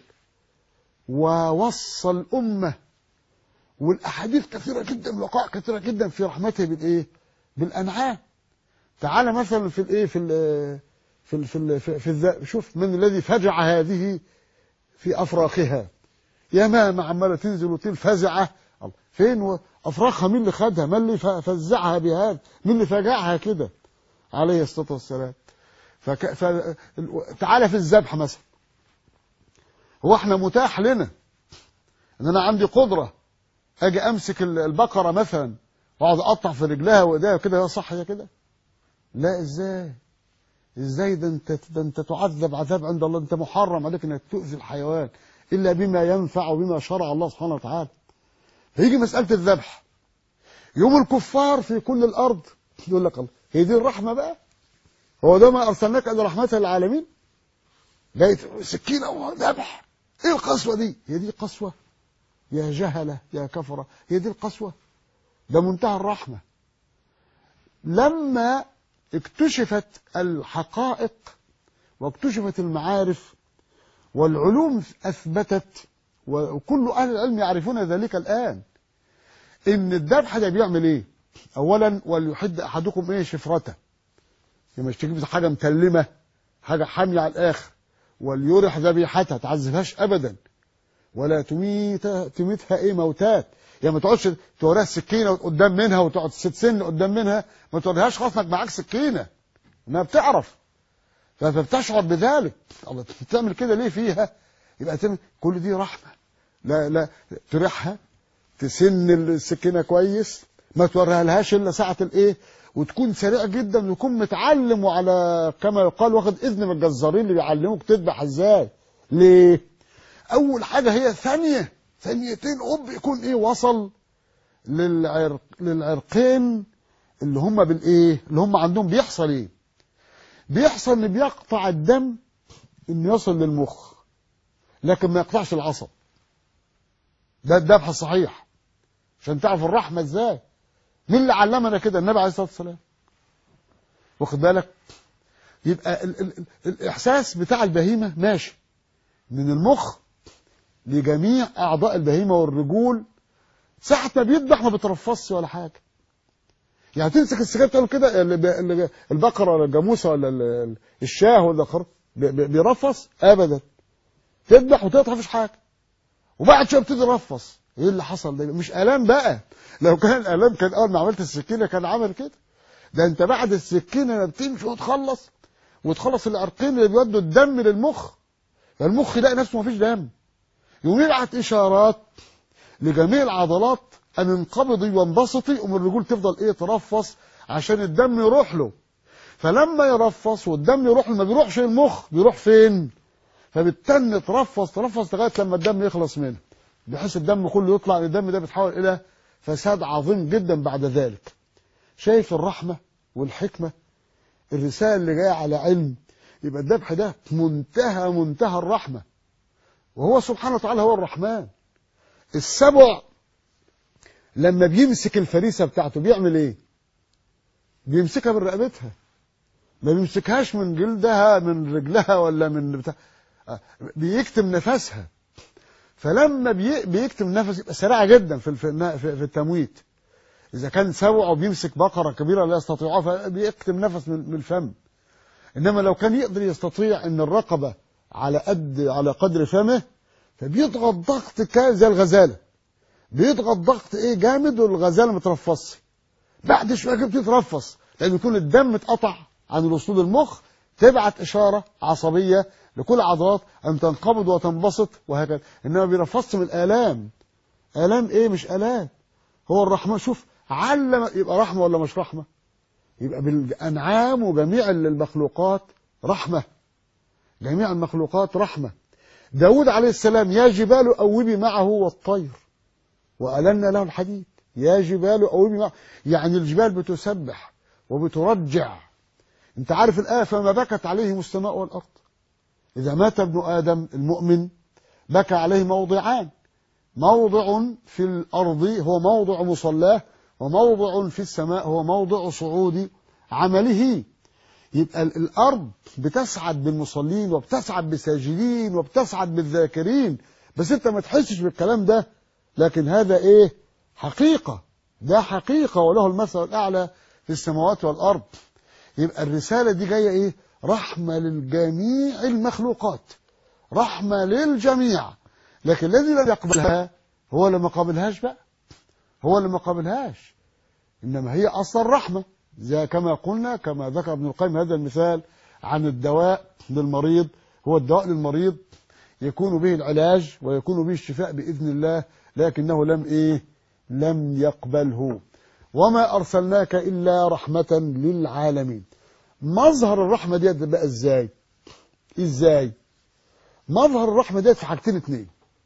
S3: ووصى الأمة والأحاديث كثيرة جدا الوقائع كثيرة جدا في رحمته بالإيه بالأنعام تعال مثلا في الإيه في ال في ال في ال في, في الذ... شوف من الذي فجع هذه في أفراخها يمامة عمالة تنزل وتل فزعة فين أفراخها مين اللي خدها مين اللي فزعها بهذا مين اللي فجعها كده عليه الصلاة والسلام فك... ف... تعالى في الذبح مثلا هو احنا متاح لنا ان انا عندي قدرة اجي امسك البقرة مثلا واقعد اقطع في رجلها وايديها كده صح يا كده لا ازاي ازاي ده انت ده انت تعذب عذاب عند الله انت محرم عليك انك تؤذي الحيوان الا بما ينفع وبما شرع الله سبحانه وتعالى هيجي مسألة الذبح يوم الكفار في كل الارض يقول لك الله هي دي الرحمة بقى هو ده ما ارسلناك الا رحمة للعالمين جاية سكينة وذبح ايه القسوة دي هي دي قسوة يا جهلة يا كفرة هي دي القسوة ده منتهى الرحمة لما اكتشفت الحقائق واكتشفت المعارف والعلوم أثبتت وكل أهل العلم يعرفون ذلك الآن إن الذبح ده بيعمل إيه أولا وليحد أحدكم إيه شفرته مش تجيب حاجة متلمة حاجة حامية على الآخر وليرح ذبيحتها تعذبهاش أبدا ولا تميت تميتها ايه موتات يعني ما تقعدش توريها السكينه قدام منها وتقعد ست سن قدام منها ما توريهاش خلاص انك معاك سكينه انها بتعرف فبتشعر بذلك الله بتعمل كده ليه فيها يبقى تعمل كل دي رحمه لا لا تريحها تسن السكينه كويس ما توريها لهاش الا ساعه الايه وتكون سريع جدا ويكون متعلم وعلى كما يقال واخد اذن من الجزارين اللي بيعلموك تذبح ازاي ليه اول حاجة هي ثانية ثانيتين اب يكون ايه وصل للعرق للعرقين اللي هم بالايه اللي هم عندهم بيحصل ايه بيحصل ان بيقطع الدم انه يصل للمخ لكن ما يقطعش العصب ده الذبح الصحيح عشان تعرف الرحمة ازاي مين اللي علمنا كده النبي عليه الصلاة والسلام واخد بالك يبقى ال ال ال الإحساس بتاع البهيمة ماشي من المخ لجميع أعضاء البهيمة والرجول ساعة ما بيذبح ما بترفصش ولا حاجة يعني تمسك السجاير تعمل كده البقرة ولا الجاموسة ولا الشاه ولا الخروف بيرفص أبدا تذبح وتقطع مفيش حاجة وبعد شوية بتبتدي ترفص ايه اللي حصل ده مش الام بقى لو كان الام كان اول ما عملت السكينه كان عمل كده ده انت بعد السكينه ما بتمشي وتخلص وتخلص العرقين اللي بيودوا الدم للمخ فالمخ يلاقي نفسه مفيش دم يقوم يبعت اشارات لجميع العضلات ان انقبضي وانبسطي ومن الرجول تفضل ايه ترفص عشان الدم يروح له فلما يرفص والدم يروح له ما بيروحش المخ بيروح فين فبالتن ترفص ترفص لغايه لما الدم يخلص منه بحيث الدم كله يطلع الدم ده بيتحول الى فساد عظيم جدا بعد ذلك شايف الرحمه والحكمه الرساله اللي جايه على علم يبقى الذبح ده منتهى منتهى الرحمه وهو سبحانه وتعالى هو الرحمن السبع لما بيمسك الفريسه بتاعته بيعمل ايه بيمسكها من رقبتها ما بيمسكهاش من جلدها من رجلها ولا من بتاع بيكتم نفسها فلما بي... بيكتم نفس يبقى سريعه جدا في في في التمويت اذا كان سبع وبيمسك بقره كبيره لا يستطيعها فبيكتم نفس من الفم انما لو كان يقدر يستطيع ان الرقبه على قد على قدر فمه فبيضغط ضغط زي الغزاله بيضغط ضغط ايه جامد والغزاله مترفصش بعد شويه كده بتترفص لان يكون الدم اتقطع عن الوصول المخ تبعت إشارة عصبية لكل عضلات أن تنقبض وتنبسط وهكذا إنما بينفصل من الآلام آلام إيه مش آلام هو الرحمة شوف علم يبقى رحمة ولا مش رحمة يبقى بالأنعام وجميع المخلوقات رحمة جميع المخلوقات رحمة داود عليه السلام يا جبال أوبي معه والطير وألنا له الحديد يا جبال أوبي معه يعني الجبال بتسبح وبترجع انت عارف الآية فما بكت عليهم السماء والأرض إذا مات ابن آدم المؤمن بكى عليه موضعان موضع في الأرض هو موضع مصلاه وموضع في السماء هو موضع صعود عمله يبقى الأرض بتسعد بالمصلين وبتسعد بالساجدين وبتسعد بالذاكرين بس انت ما تحسش بالكلام ده لكن هذا ايه حقيقة ده حقيقة وله المثل الأعلى في السماوات والأرض يبقى الرسالة دي جاية ايه رحمة للجميع المخلوقات رحمة للجميع لكن الذي لم يقبلها هو اللي ما قابلهاش بقى هو اللي ما قابلهاش إنما هي أصلا رحمة زي كما قلنا كما ذكر ابن القيم هذا المثال عن الدواء للمريض هو الدواء للمريض يكون به العلاج ويكون به الشفاء بإذن الله لكنه لم إيه لم يقبله وما أرسلناك إلا رحمة للعالمين مظهر الرحمة ديت بقى إزاي إزاي مظهر الرحمة ديت في حاجتين اتنين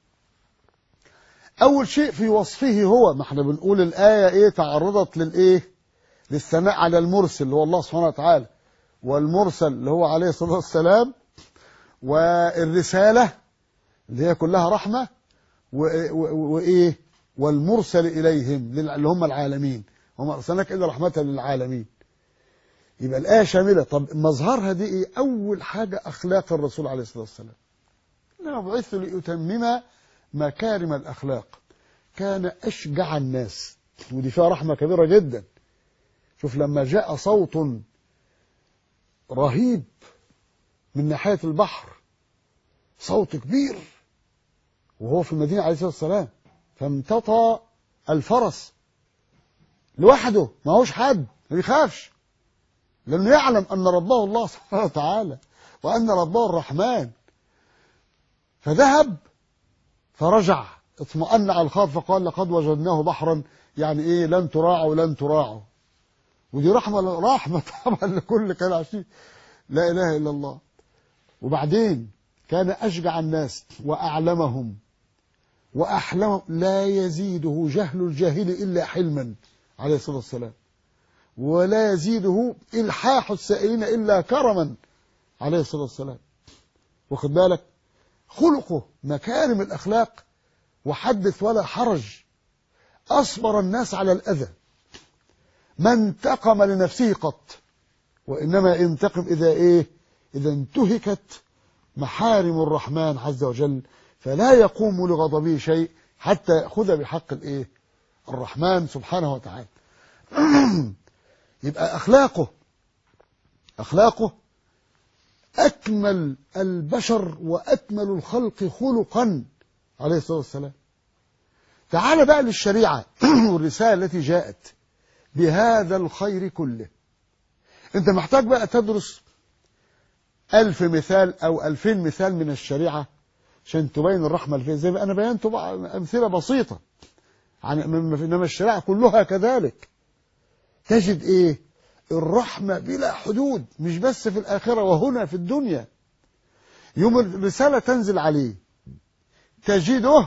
S3: أول شيء في وصفه هو ما احنا بنقول الآية إيه تعرضت للإيه للثناء على المرسل اللي هو الله سبحانه وتعالى والمرسل اللي هو عليه الصلاة والسلام والرسالة اللي هي كلها رحمة وإيه والمرسل إليهم اللي هم العالمين وما أرسلناك إلا رحمة للعالمين يبقى الآية شاملة طب مظهرها دي إيه أول حاجة أخلاق الرسول عليه الصلاة والسلام إنما بعثت لأتمم مكارم الأخلاق كان أشجع الناس ودي فيها رحمة كبيرة جدا شوف لما جاء صوت رهيب من ناحية البحر صوت كبير وهو في المدينة عليه الصلاة والسلام فامتطى الفرس لوحده ما هوش حد ما بيخافش لأنه يعلم أن ربه الله سبحانه وتعالى وأن ربه الرحمن فذهب فرجع اطمأن على الخاطر فقال لقد وجدناه بحرا يعني ايه لن تراعوا لن تراعوا ودي رحمة رحمة طبعا لكل كان عشير لا إله إلا الله وبعدين كان أشجع الناس وأعلمهم وأحلمهم لا يزيده جهل الجاهل إلا حلما عليه الصلاة والسلام ولا يزيده إلحاح السائلين إلا كرما عليه الصلاة والسلام واخد بالك خلقه مكارم الأخلاق وحدث ولا حرج أصبر الناس على الأذى ما انتقم لنفسه قط وإنما ينتقم إذا إيه إذا انتهكت محارم الرحمن عز وجل فلا يقوم لغضبه شيء حتى يأخذ بحق الإيه الرحمن سبحانه وتعالى يبقى أخلاقه أخلاقه أكمل البشر وأكمل الخلق خلقا عليه الصلاة والسلام تعال بقى للشريعة والرسالة التي جاءت بهذا الخير كله انت محتاج بقى تدرس ألف مثال أو ألفين مثال من الشريعة عشان تبين الرحمة اللي فيها زي ما أنا بينت بقى أمثلة بسيطة عن إنما الشريعة كلها كذلك تجد إيه الرحمة بلا حدود مش بس في الآخرة وهنا في الدنيا يوم الرسالة تنزل عليه تجده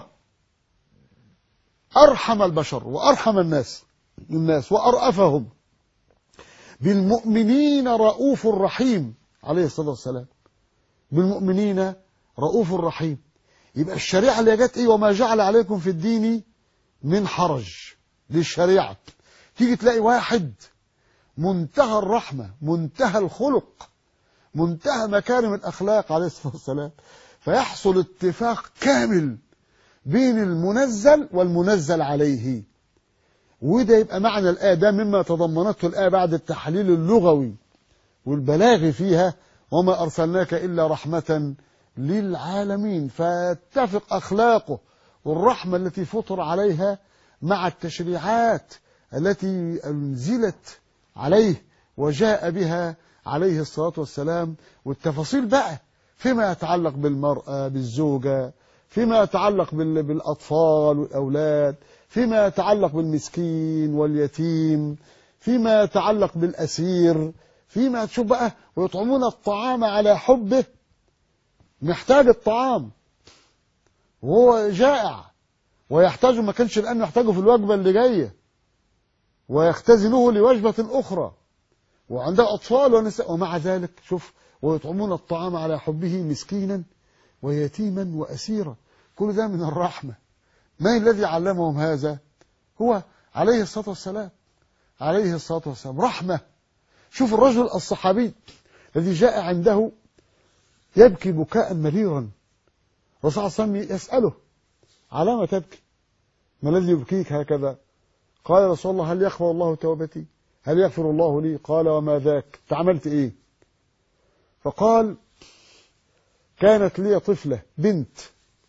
S3: أرحم البشر وأرحم الناس الناس وأرأفهم بالمؤمنين رؤوف رحيم عليه الصلاة والسلام بالمؤمنين رؤوف رحيم يبقى الشريعة اللي جت ايه وما جعل عليكم في الدين من حرج للشريعة تيجي تلاقي واحد منتهى الرحمة منتهى الخلق منتهى مكارم الأخلاق عليه الصلاة والسلام فيحصل اتفاق كامل بين المنزل والمنزل عليه وده يبقى معنى الآية ده مما تضمنته الآية بعد التحليل اللغوي والبلاغ فيها وما أرسلناك إلا رحمة للعالمين فاتفق أخلاقه والرحمة التي فطر عليها مع التشريعات التي أنزلت عليه وجاء بها عليه الصلاة والسلام والتفاصيل بقى فيما يتعلق بالمرأة بالزوجة فيما يتعلق بال- بالأطفال والأولاد فيما يتعلق بالمسكين واليتيم فيما يتعلق بالأسير فيما تشوف بقى ويطعمون الطعام على حبه محتاج الطعام وهو جائع ويحتاجه ما كانش الآن يحتاجه في الوجبة اللي جاية ويختزنه لوجبة أخرى وعنده أطفال ونساء ومع ذلك شوف ويطعمون الطعام على حبه مسكينا ويتيما وأسيرا كل ده من الرحمة ما الذي علمهم هذا هو عليه الصلاة والسلام عليه الصلاة والسلام رحمة شوف الرجل الصحابي الذي جاء عنده يبكي بكاء مريرا الرسول صلى الله عليه وسلم يسأله على ما تبكي ما الذي يبكيك هكذا قال يا رسول الله هل يقبل الله توبتي هل يغفر الله لي قال وما ذاك انت عملت ايه فقال كانت لي طفلة بنت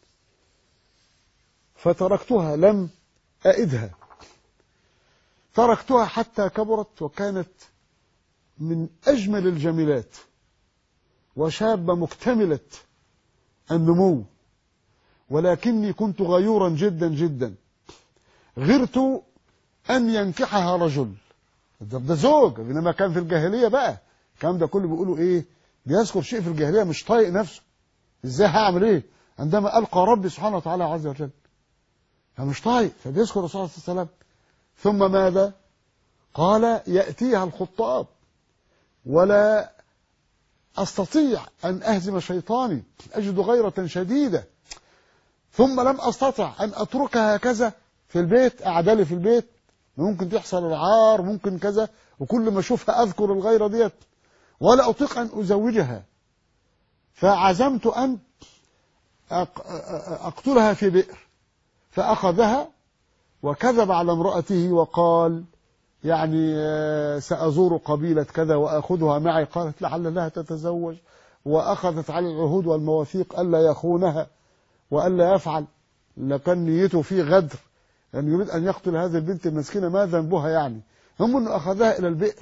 S3: فتركتها لم أئدها تركتها حتى كبرت وكانت من أجمل الجميلات وشابة مكتملة النمو ولكني كنت غيورا جدا جدا غرت أن ينكحها رجل ده, ده زوج إنما كان في الجاهلية بقى الكلام ده كله بيقولوا إيه بيذكر شيء في الجاهلية مش طايق نفسه إزاي هعمل إيه عندما ألقى ربي سبحانه وتعالى عز وجل فمش طايق فبيذكر الرسول صلى الله عليه وسلم ثم ماذا قال يأتيها الخطاب ولا أستطيع أن أهزم شيطاني أجد غيرة شديدة ثم لم أستطع أن أتركها هكذا في البيت أعدلي في البيت ممكن تحصل العار ممكن كذا وكل ما أشوفها أذكر الغيرة ديت ولا أطيق أن أزوجها فعزمت أن أق- أقتلها في بئر فأخذها وكذب على امرأته وقال يعني آه، سأزور قبيلة كذا وأخذها معي قالت لعل لها تتزوج وأخذت على العهود والمواثيق ألا يخونها وألا يفعل لكان نيته فيه غدر يعني يريد أن يقتل هذه البنت المسكينة ما ذنبها يعني هم أنه أخذها إلى البئر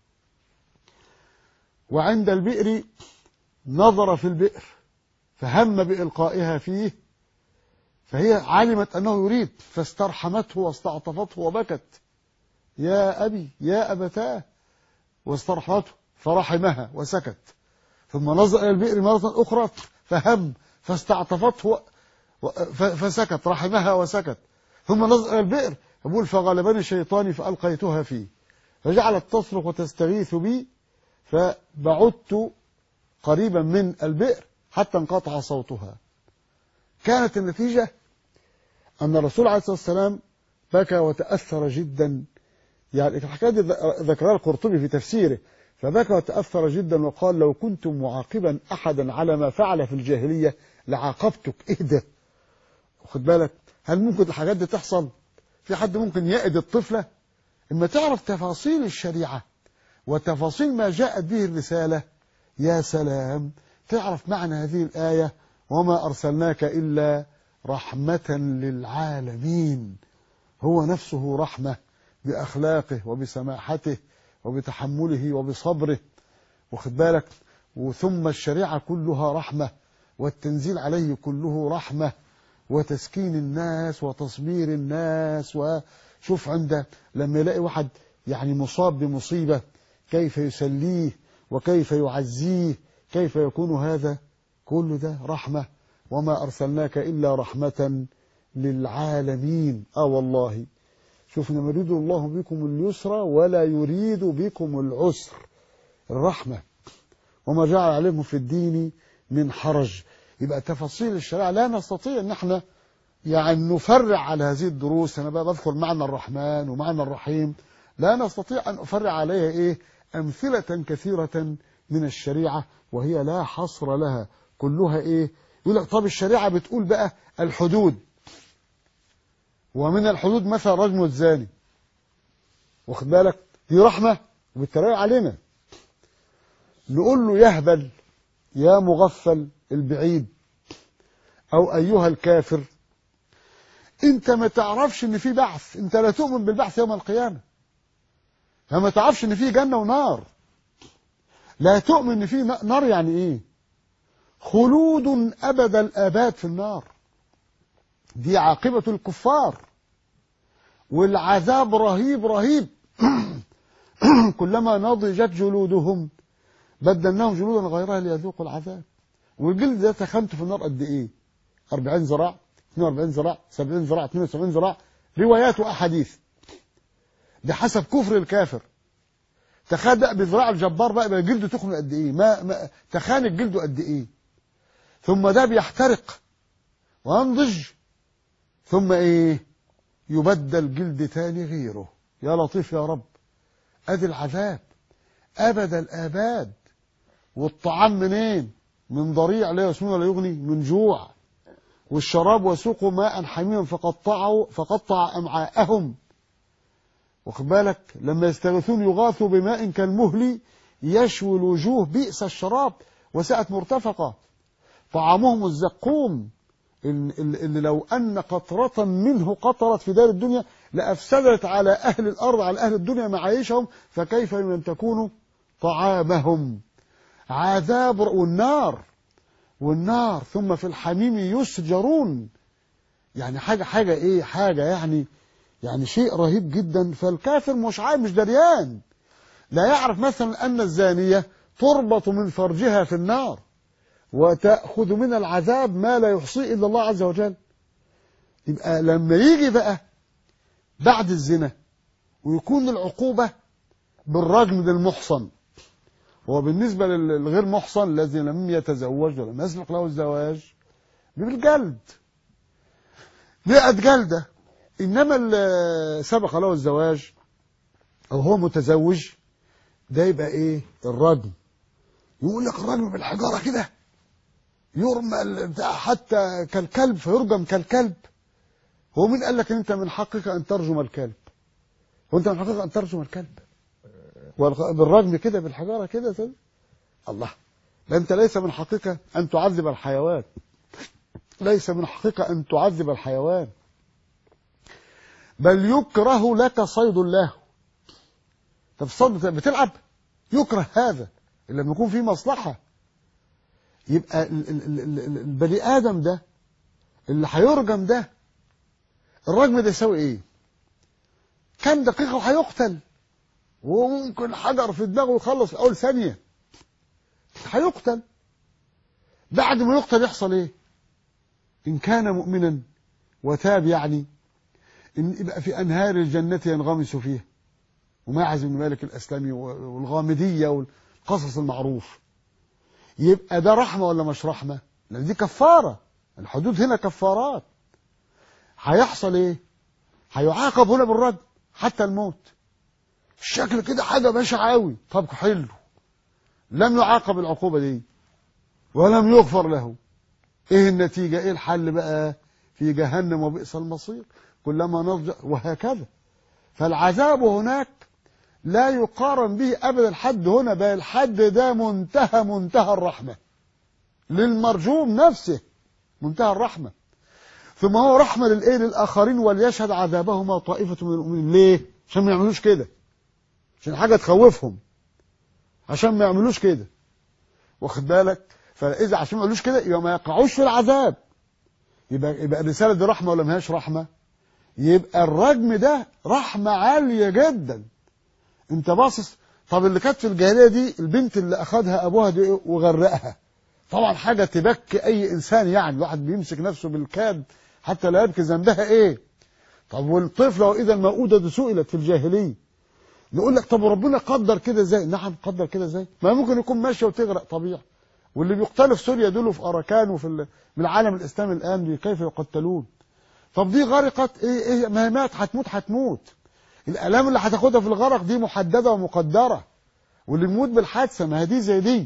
S3: وعند البئر نظر في البئر فهم بإلقائها فيه فهي علمت أنه يريد فاسترحمته واستعطفته وبكت يا أبي يا أبتاه واسترحمته فرحمها وسكت ثم نظر إلى البئر مرة أخرى فهم فاستعطفته و- و- ف- فسكت رحمها وسكت ثم نظر إلى البئر يقول فغلبني شيطاني فألقيتها فيه فجعلت تصرخ وتستغيث بي فبعدت قريبا من البئر حتى انقطع صوتها كانت النتيجة أن الرسول عليه الصلاة والسلام بكى وتأثر جدا يعني الحكاية دي ذكرها القرطبي في تفسيره فبكى وتأثر جدا وقال لو كنت معاقبا أحدا على ما فعل في الجاهلية لعاقبتك اهدى خد بالك هل ممكن الحاجات دي تحصل في حد ممكن يأد الطفلة اما تعرف تفاصيل الشريعة وتفاصيل ما جاءت به الرسالة يا سلام تعرف معنى هذه الآية وما أرسلناك إلا رحمة للعالمين هو نفسه رحمة بأخلاقه وبسماحته وبتحمله وبصبره واخد بالك وثم الشريعة كلها رحمة والتنزيل عليه كله رحمة وتسكين الناس وتصبير الناس وشوف عند لما يلاقي واحد يعني مصاب بمصيبة كيف يسليه وكيف يعزيه كيف يكون هذا كل ده رحمة وما أرسلناك إلا رحمة للعالمين آه والله شوف إنما يريد الله بكم اليسر ولا يريد بكم العسر الرحمة وما جعل عليكم في الدين من حرج يبقى تفاصيل الشريعة لا نستطيع ان احنا يعني نفرع على هذه الدروس انا بقى بذكر معنى الرحمن ومعنى الرحيم لا نستطيع ان افرع عليها ايه امثلة كثيرة من الشريعة وهي لا حصر لها كلها ايه يقول لك طب الشريعة بتقول بقى الحدود ومن الحدود مثلا رجم الزاني واخد بالك دي رحمة وبالتريق علينا نقول له يهبل يا مغفل البعيد او ايها الكافر انت ما تعرفش ان في بعث انت لا تؤمن بالبعث يوم القيامة فما تعرفش ان في جنة ونار لا تؤمن ان في نار يعني ايه خلود ابد الاباد في النار دي عاقبة الكفار والعذاب رهيب رهيب كلما نضجت جلودهم بدلناهم جلودا غيرها ليذوقوا العذاب والجلد ده تخنته في النار قد ايه 40 ذراع 42 ذراع 70 ذراع 72 ذراع روايات واحاديث بحسب كفر الكافر تخيل بقى بذراع الجبار بقى, بقى جلده تخن قد ايه ما, ما تخانق جلده قد ايه ثم ده بيحترق وينضج ثم ايه يبدل جلد تاني غيره يا لطيف يا رب ادي العذاب ابد الاباد والطعام منين من ضريع لا يسمن ولا يغني من جوع والشراب وسوقوا ماء حميما فقطعوا فقطع امعاءهم واخد بالك لما يستغيثون يغاثوا بماء كالمهل يشوي الوجوه بئس الشراب وساءت مرتفقه طعامهم الزقوم اللي لو أن قطرة منه قطرت في دار الدنيا لأفسدت على أهل الأرض على أهل الدنيا معايشهم فكيف لمن تكون طعامهم عذاب والنار والنار ثم في الحميم يسجرون يعني حاجة حاجة إيه حاجة يعني يعني شيء رهيب جدا فالكافر مش عارف مش دريان لا يعرف مثلا أن الزانية تربط من فرجها في النار وتأخذ من العذاب ما لا يحصيه إلا الله عز وجل يبقى لما يجي بقى بعد الزنا ويكون العقوبة بالرجم للمحصن هو بالنسبة للغير محصن الذي لم يتزوج ولم يسبق له الزواج بالجلد مئة جلدة إنما اللي سبق له الزواج أو هو متزوج ده يبقى إيه الرجم يقول لك الرجم بالحجارة كده يرمى بتاع حتى كالكلب فيرجم كالكلب هو مين قال لك ان انت من حقك ان ترجم الكلب هو انت من حقك ان ترجم الكلب بالرجم كده بالحجاره كده كده الله ده انت ليس من حقك ان تعذب الحيوان ليس من حقك ان تعذب الحيوان بل يكره لك صيد الله طب صيد بتلعب يكره هذا لما يكون في مصلحه يبقى البني ادم ده اللي هيرجم ده الرجم ده يساوي ايه كام دقيقه وهيقتل وممكن حجر في دماغه يخلص في اول ثانيه هيقتل بعد ما يقتل يحصل ايه ان كان مؤمنا وتاب يعني ان يبقى في انهار الجنه ينغمس فيها وماعز بن مالك الاسلمي والغامديه والقصص المعروف يبقى ده رحمة ولا مش رحمة لأن دي كفارة الحدود هنا كفارات هيحصل ايه هيعاقب هنا بالرد حتى الموت الشكل كده حاجة بشعة قوي طب حلو لم يعاقب العقوبة دي ولم يغفر له ايه النتيجة ايه الحل بقى في جهنم وبئس المصير كلما نرجع وهكذا فالعذاب هناك لا يقارن به ابدا الحد هنا بل الحد ده منتهى منتهى الرحمه للمرجوم نفسه منتهى الرحمه ثم هو رحمه للايه للاخرين وليشهد عذابهما طائفه من المؤمنين ليه عشان ما يعملوش كده عشان حاجه تخوفهم عشان ما يعملوش كده واخد بالك فاذا عشان ما يعملوش كده يبقى ما يقعوش في العذاب يبقى يبقى الرساله دي رحمه ولا ما هياش رحمه يبقى الرجم ده رحمه عاليه جدا انت باصص طب اللي كانت في الجاهليه دي البنت اللي اخذها ابوها دي وغرقها طبعا حاجه تبكي اي انسان يعني الواحد بيمسك نفسه بالكاد حتى لا يبكي ذنبها ايه طب والطفله واذا الموءوده دي سئلت في الجاهليه نقول لك طب ربنا قدر كده ازاي نعم قدر كده ازاي ما ممكن يكون ماشيه وتغرق طبيعي واللي بيقتلوا في سوريا دول في اراكان وفي العالم الاسلامي الان كيف يقتلون طب دي غرقت ايه ايه ما هي مات هتموت هتموت الالام اللي هتاخدها في الغرق دي محدده ومقدره واللي يموت بالحادثه ما هي دي زي دي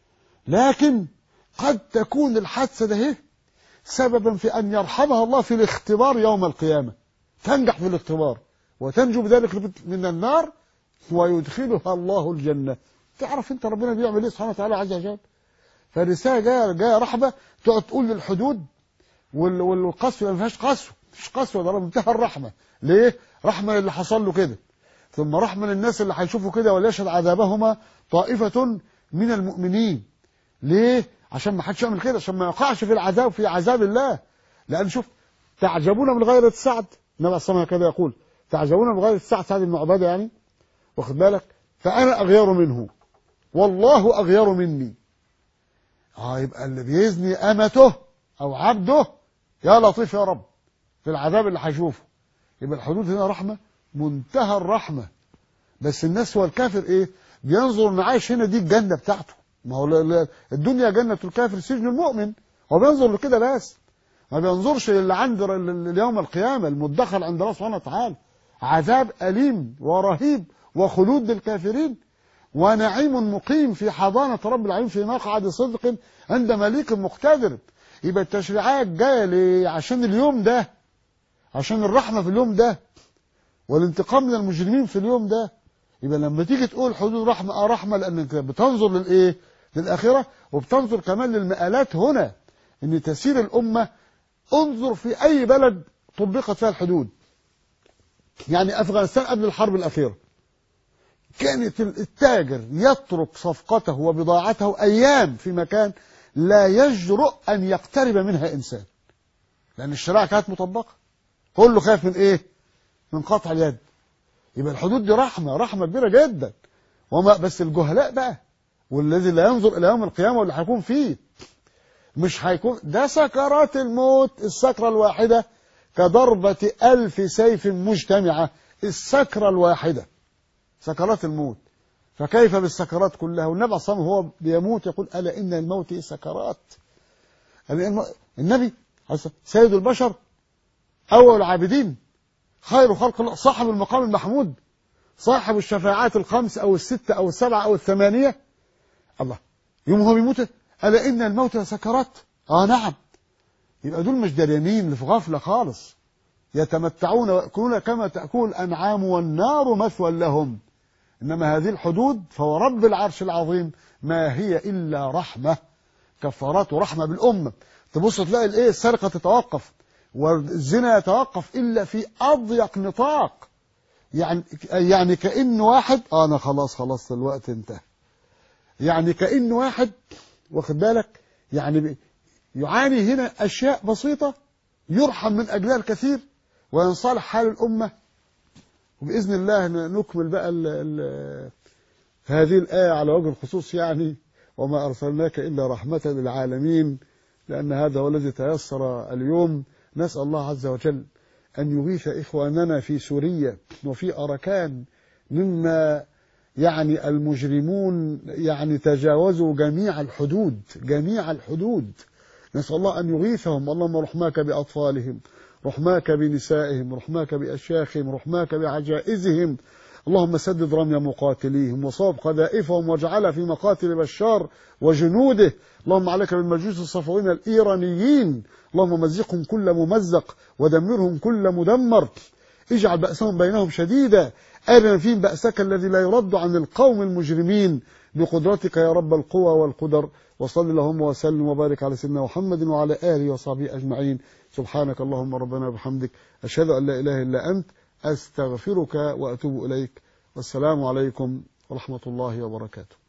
S3: لكن قد تكون الحادثه ده اهي سببا في ان يرحمها الله في الاختبار يوم القيامه تنجح في الاختبار وتنجو بذلك من النار ويدخلها الله الجنه تعرف انت ربنا بيعمل ايه سبحانه وتعالى عز وجل فالرساله جايه جايه رحبه تقعد تقول للحدود والقسوه ما فيهاش قسوه مفيش قسوه ده منتهى الرحمه ليه؟ رحمه للي حصل له كده ثم رحمه للناس اللي هيشوفوا كده وليشهد عذابهما طائفه من المؤمنين ليه عشان ما حدش يعمل كده عشان ما يقعش في العذاب في عذاب الله لان شوف تعجبون من غير السعد النبي عليه كذا يقول تعجبون من غير السعد سعد بن عباده يعني واخد بالك فانا اغير منه والله اغير مني اه يبقى اللي بيزني امته او عبده يا لطيف يا رب في العذاب اللي هيشوفه يبقى الحدود هنا رحمه منتهى الرحمه بس الناس هو الكافر ايه بينظر ان عايش هنا دي الجنه بتاعته ما هو ل- ل- الدنيا جنه الكافر سجن المؤمن هو بينظر لكده بس ما بينظرش للي عند ر- ل- اليوم القيامه المدخل عند الله سبحانه وتعالى عذاب اليم ورهيب وخلود للكافرين ونعيم مقيم في حضانة رب العالمين في مقعد صدق عند مليك مقتدر يبقى التشريعات جاية ليه؟ عشان اليوم ده عشان الرحمة في اليوم ده والانتقام من المجرمين في اليوم ده يبقى لما تيجي تقول حدود رحمة اه رحمة لأنك بتنظر للإيه؟ للآخرة وبتنظر كمان للمآلات هنا إن تسير الأمة انظر في أي بلد طبقت فيها الحدود يعني أفغانستان قبل الحرب الأخيرة كانت التاجر يترك صفقته وبضاعته أيام في مكان لا يجرؤ أن يقترب منها إنسان لأن الشريعة كانت مطبقة كله خايف من إيه؟ من قطع اليد يبقى الحدود دي رحمة رحمة كبيرة جدا وما بس الجهلاء بقى والذي لا ينظر إلى يوم القيامة واللي هيكون فيه مش هيكون ده سكرات الموت السكرة الواحدة كضربة ألف سيف مجتمعة السكرة الواحدة سكرات الموت فكيف بالسكرات كلها والنبي صلى الله عليه وسلم هو بيموت يقول ألا إن الموت سكرات الم- النبي عليه الصلاة- سيد البشر أول العابدين خير خلق الله صاحب المقام المحمود صاحب الشفاعات الخمس أو الستة أو السبعة أو الثمانية الله يوم هو بيموت ألا إن الموت سكرات آه نعم يبقى دول مش دريانين اللي في غفلة خالص يتمتعون ويأكلون كما تأكل الأنعام والنار مثوى لهم إنما هذه الحدود فهو رب العرش العظيم ما هي إلا رحمة كفارات ورحمة بالأمة تبص تلاقي الإيه السرقة تتوقف والزنا يتوقف إلا في أضيق نطاق يعني يعني كأن واحد آه أنا خلاص خلاص الوقت انتهى يعني كأن واحد واخد بالك يعني بي- يعاني هنا أشياء بسيطة يرحم من أجلها الكثير وينصلح حال الأمة وبإذن الله ن- نكمل بقى ال ال هذه الآية على وجه الخصوص يعني وما أرسلناك إلا رحمة للعالمين لأن هذا هو الذي تيسر اليوم نسأل الله عز وجل أن يغيث إخواننا في سوريا وفي أركان مما يعني المجرمون يعني تجاوزوا جميع الحدود جميع الحدود نسأل الله أن يغيثهم اللهم رحماك بأطفالهم رحماك بنسائهم رحماك بأشياخهم رحماك بعجائزهم اللهم سدد رمي مقاتليهم وصاب قذائفهم واجعلها في مقاتل بشار وجنوده اللهم عليك بالمجوس الصفويين الإيرانيين اللهم مزقهم كل ممزق ودمرهم كل مدمر اجعل بأسهم بينهم شديدا أرنا فيهم بأسك الذي لا يرد عن القوم المجرمين بقدرتك يا رب القوى والقدر وصل اللهم وسلم وبارك على سيدنا محمد وعلى آله وصحبه أجمعين سبحانك اللهم ربنا وبحمدك أشهد أن لا إله إلا أنت أستغفرك وأتوب إليك والسلام عليكم ورحمة الله وبركاته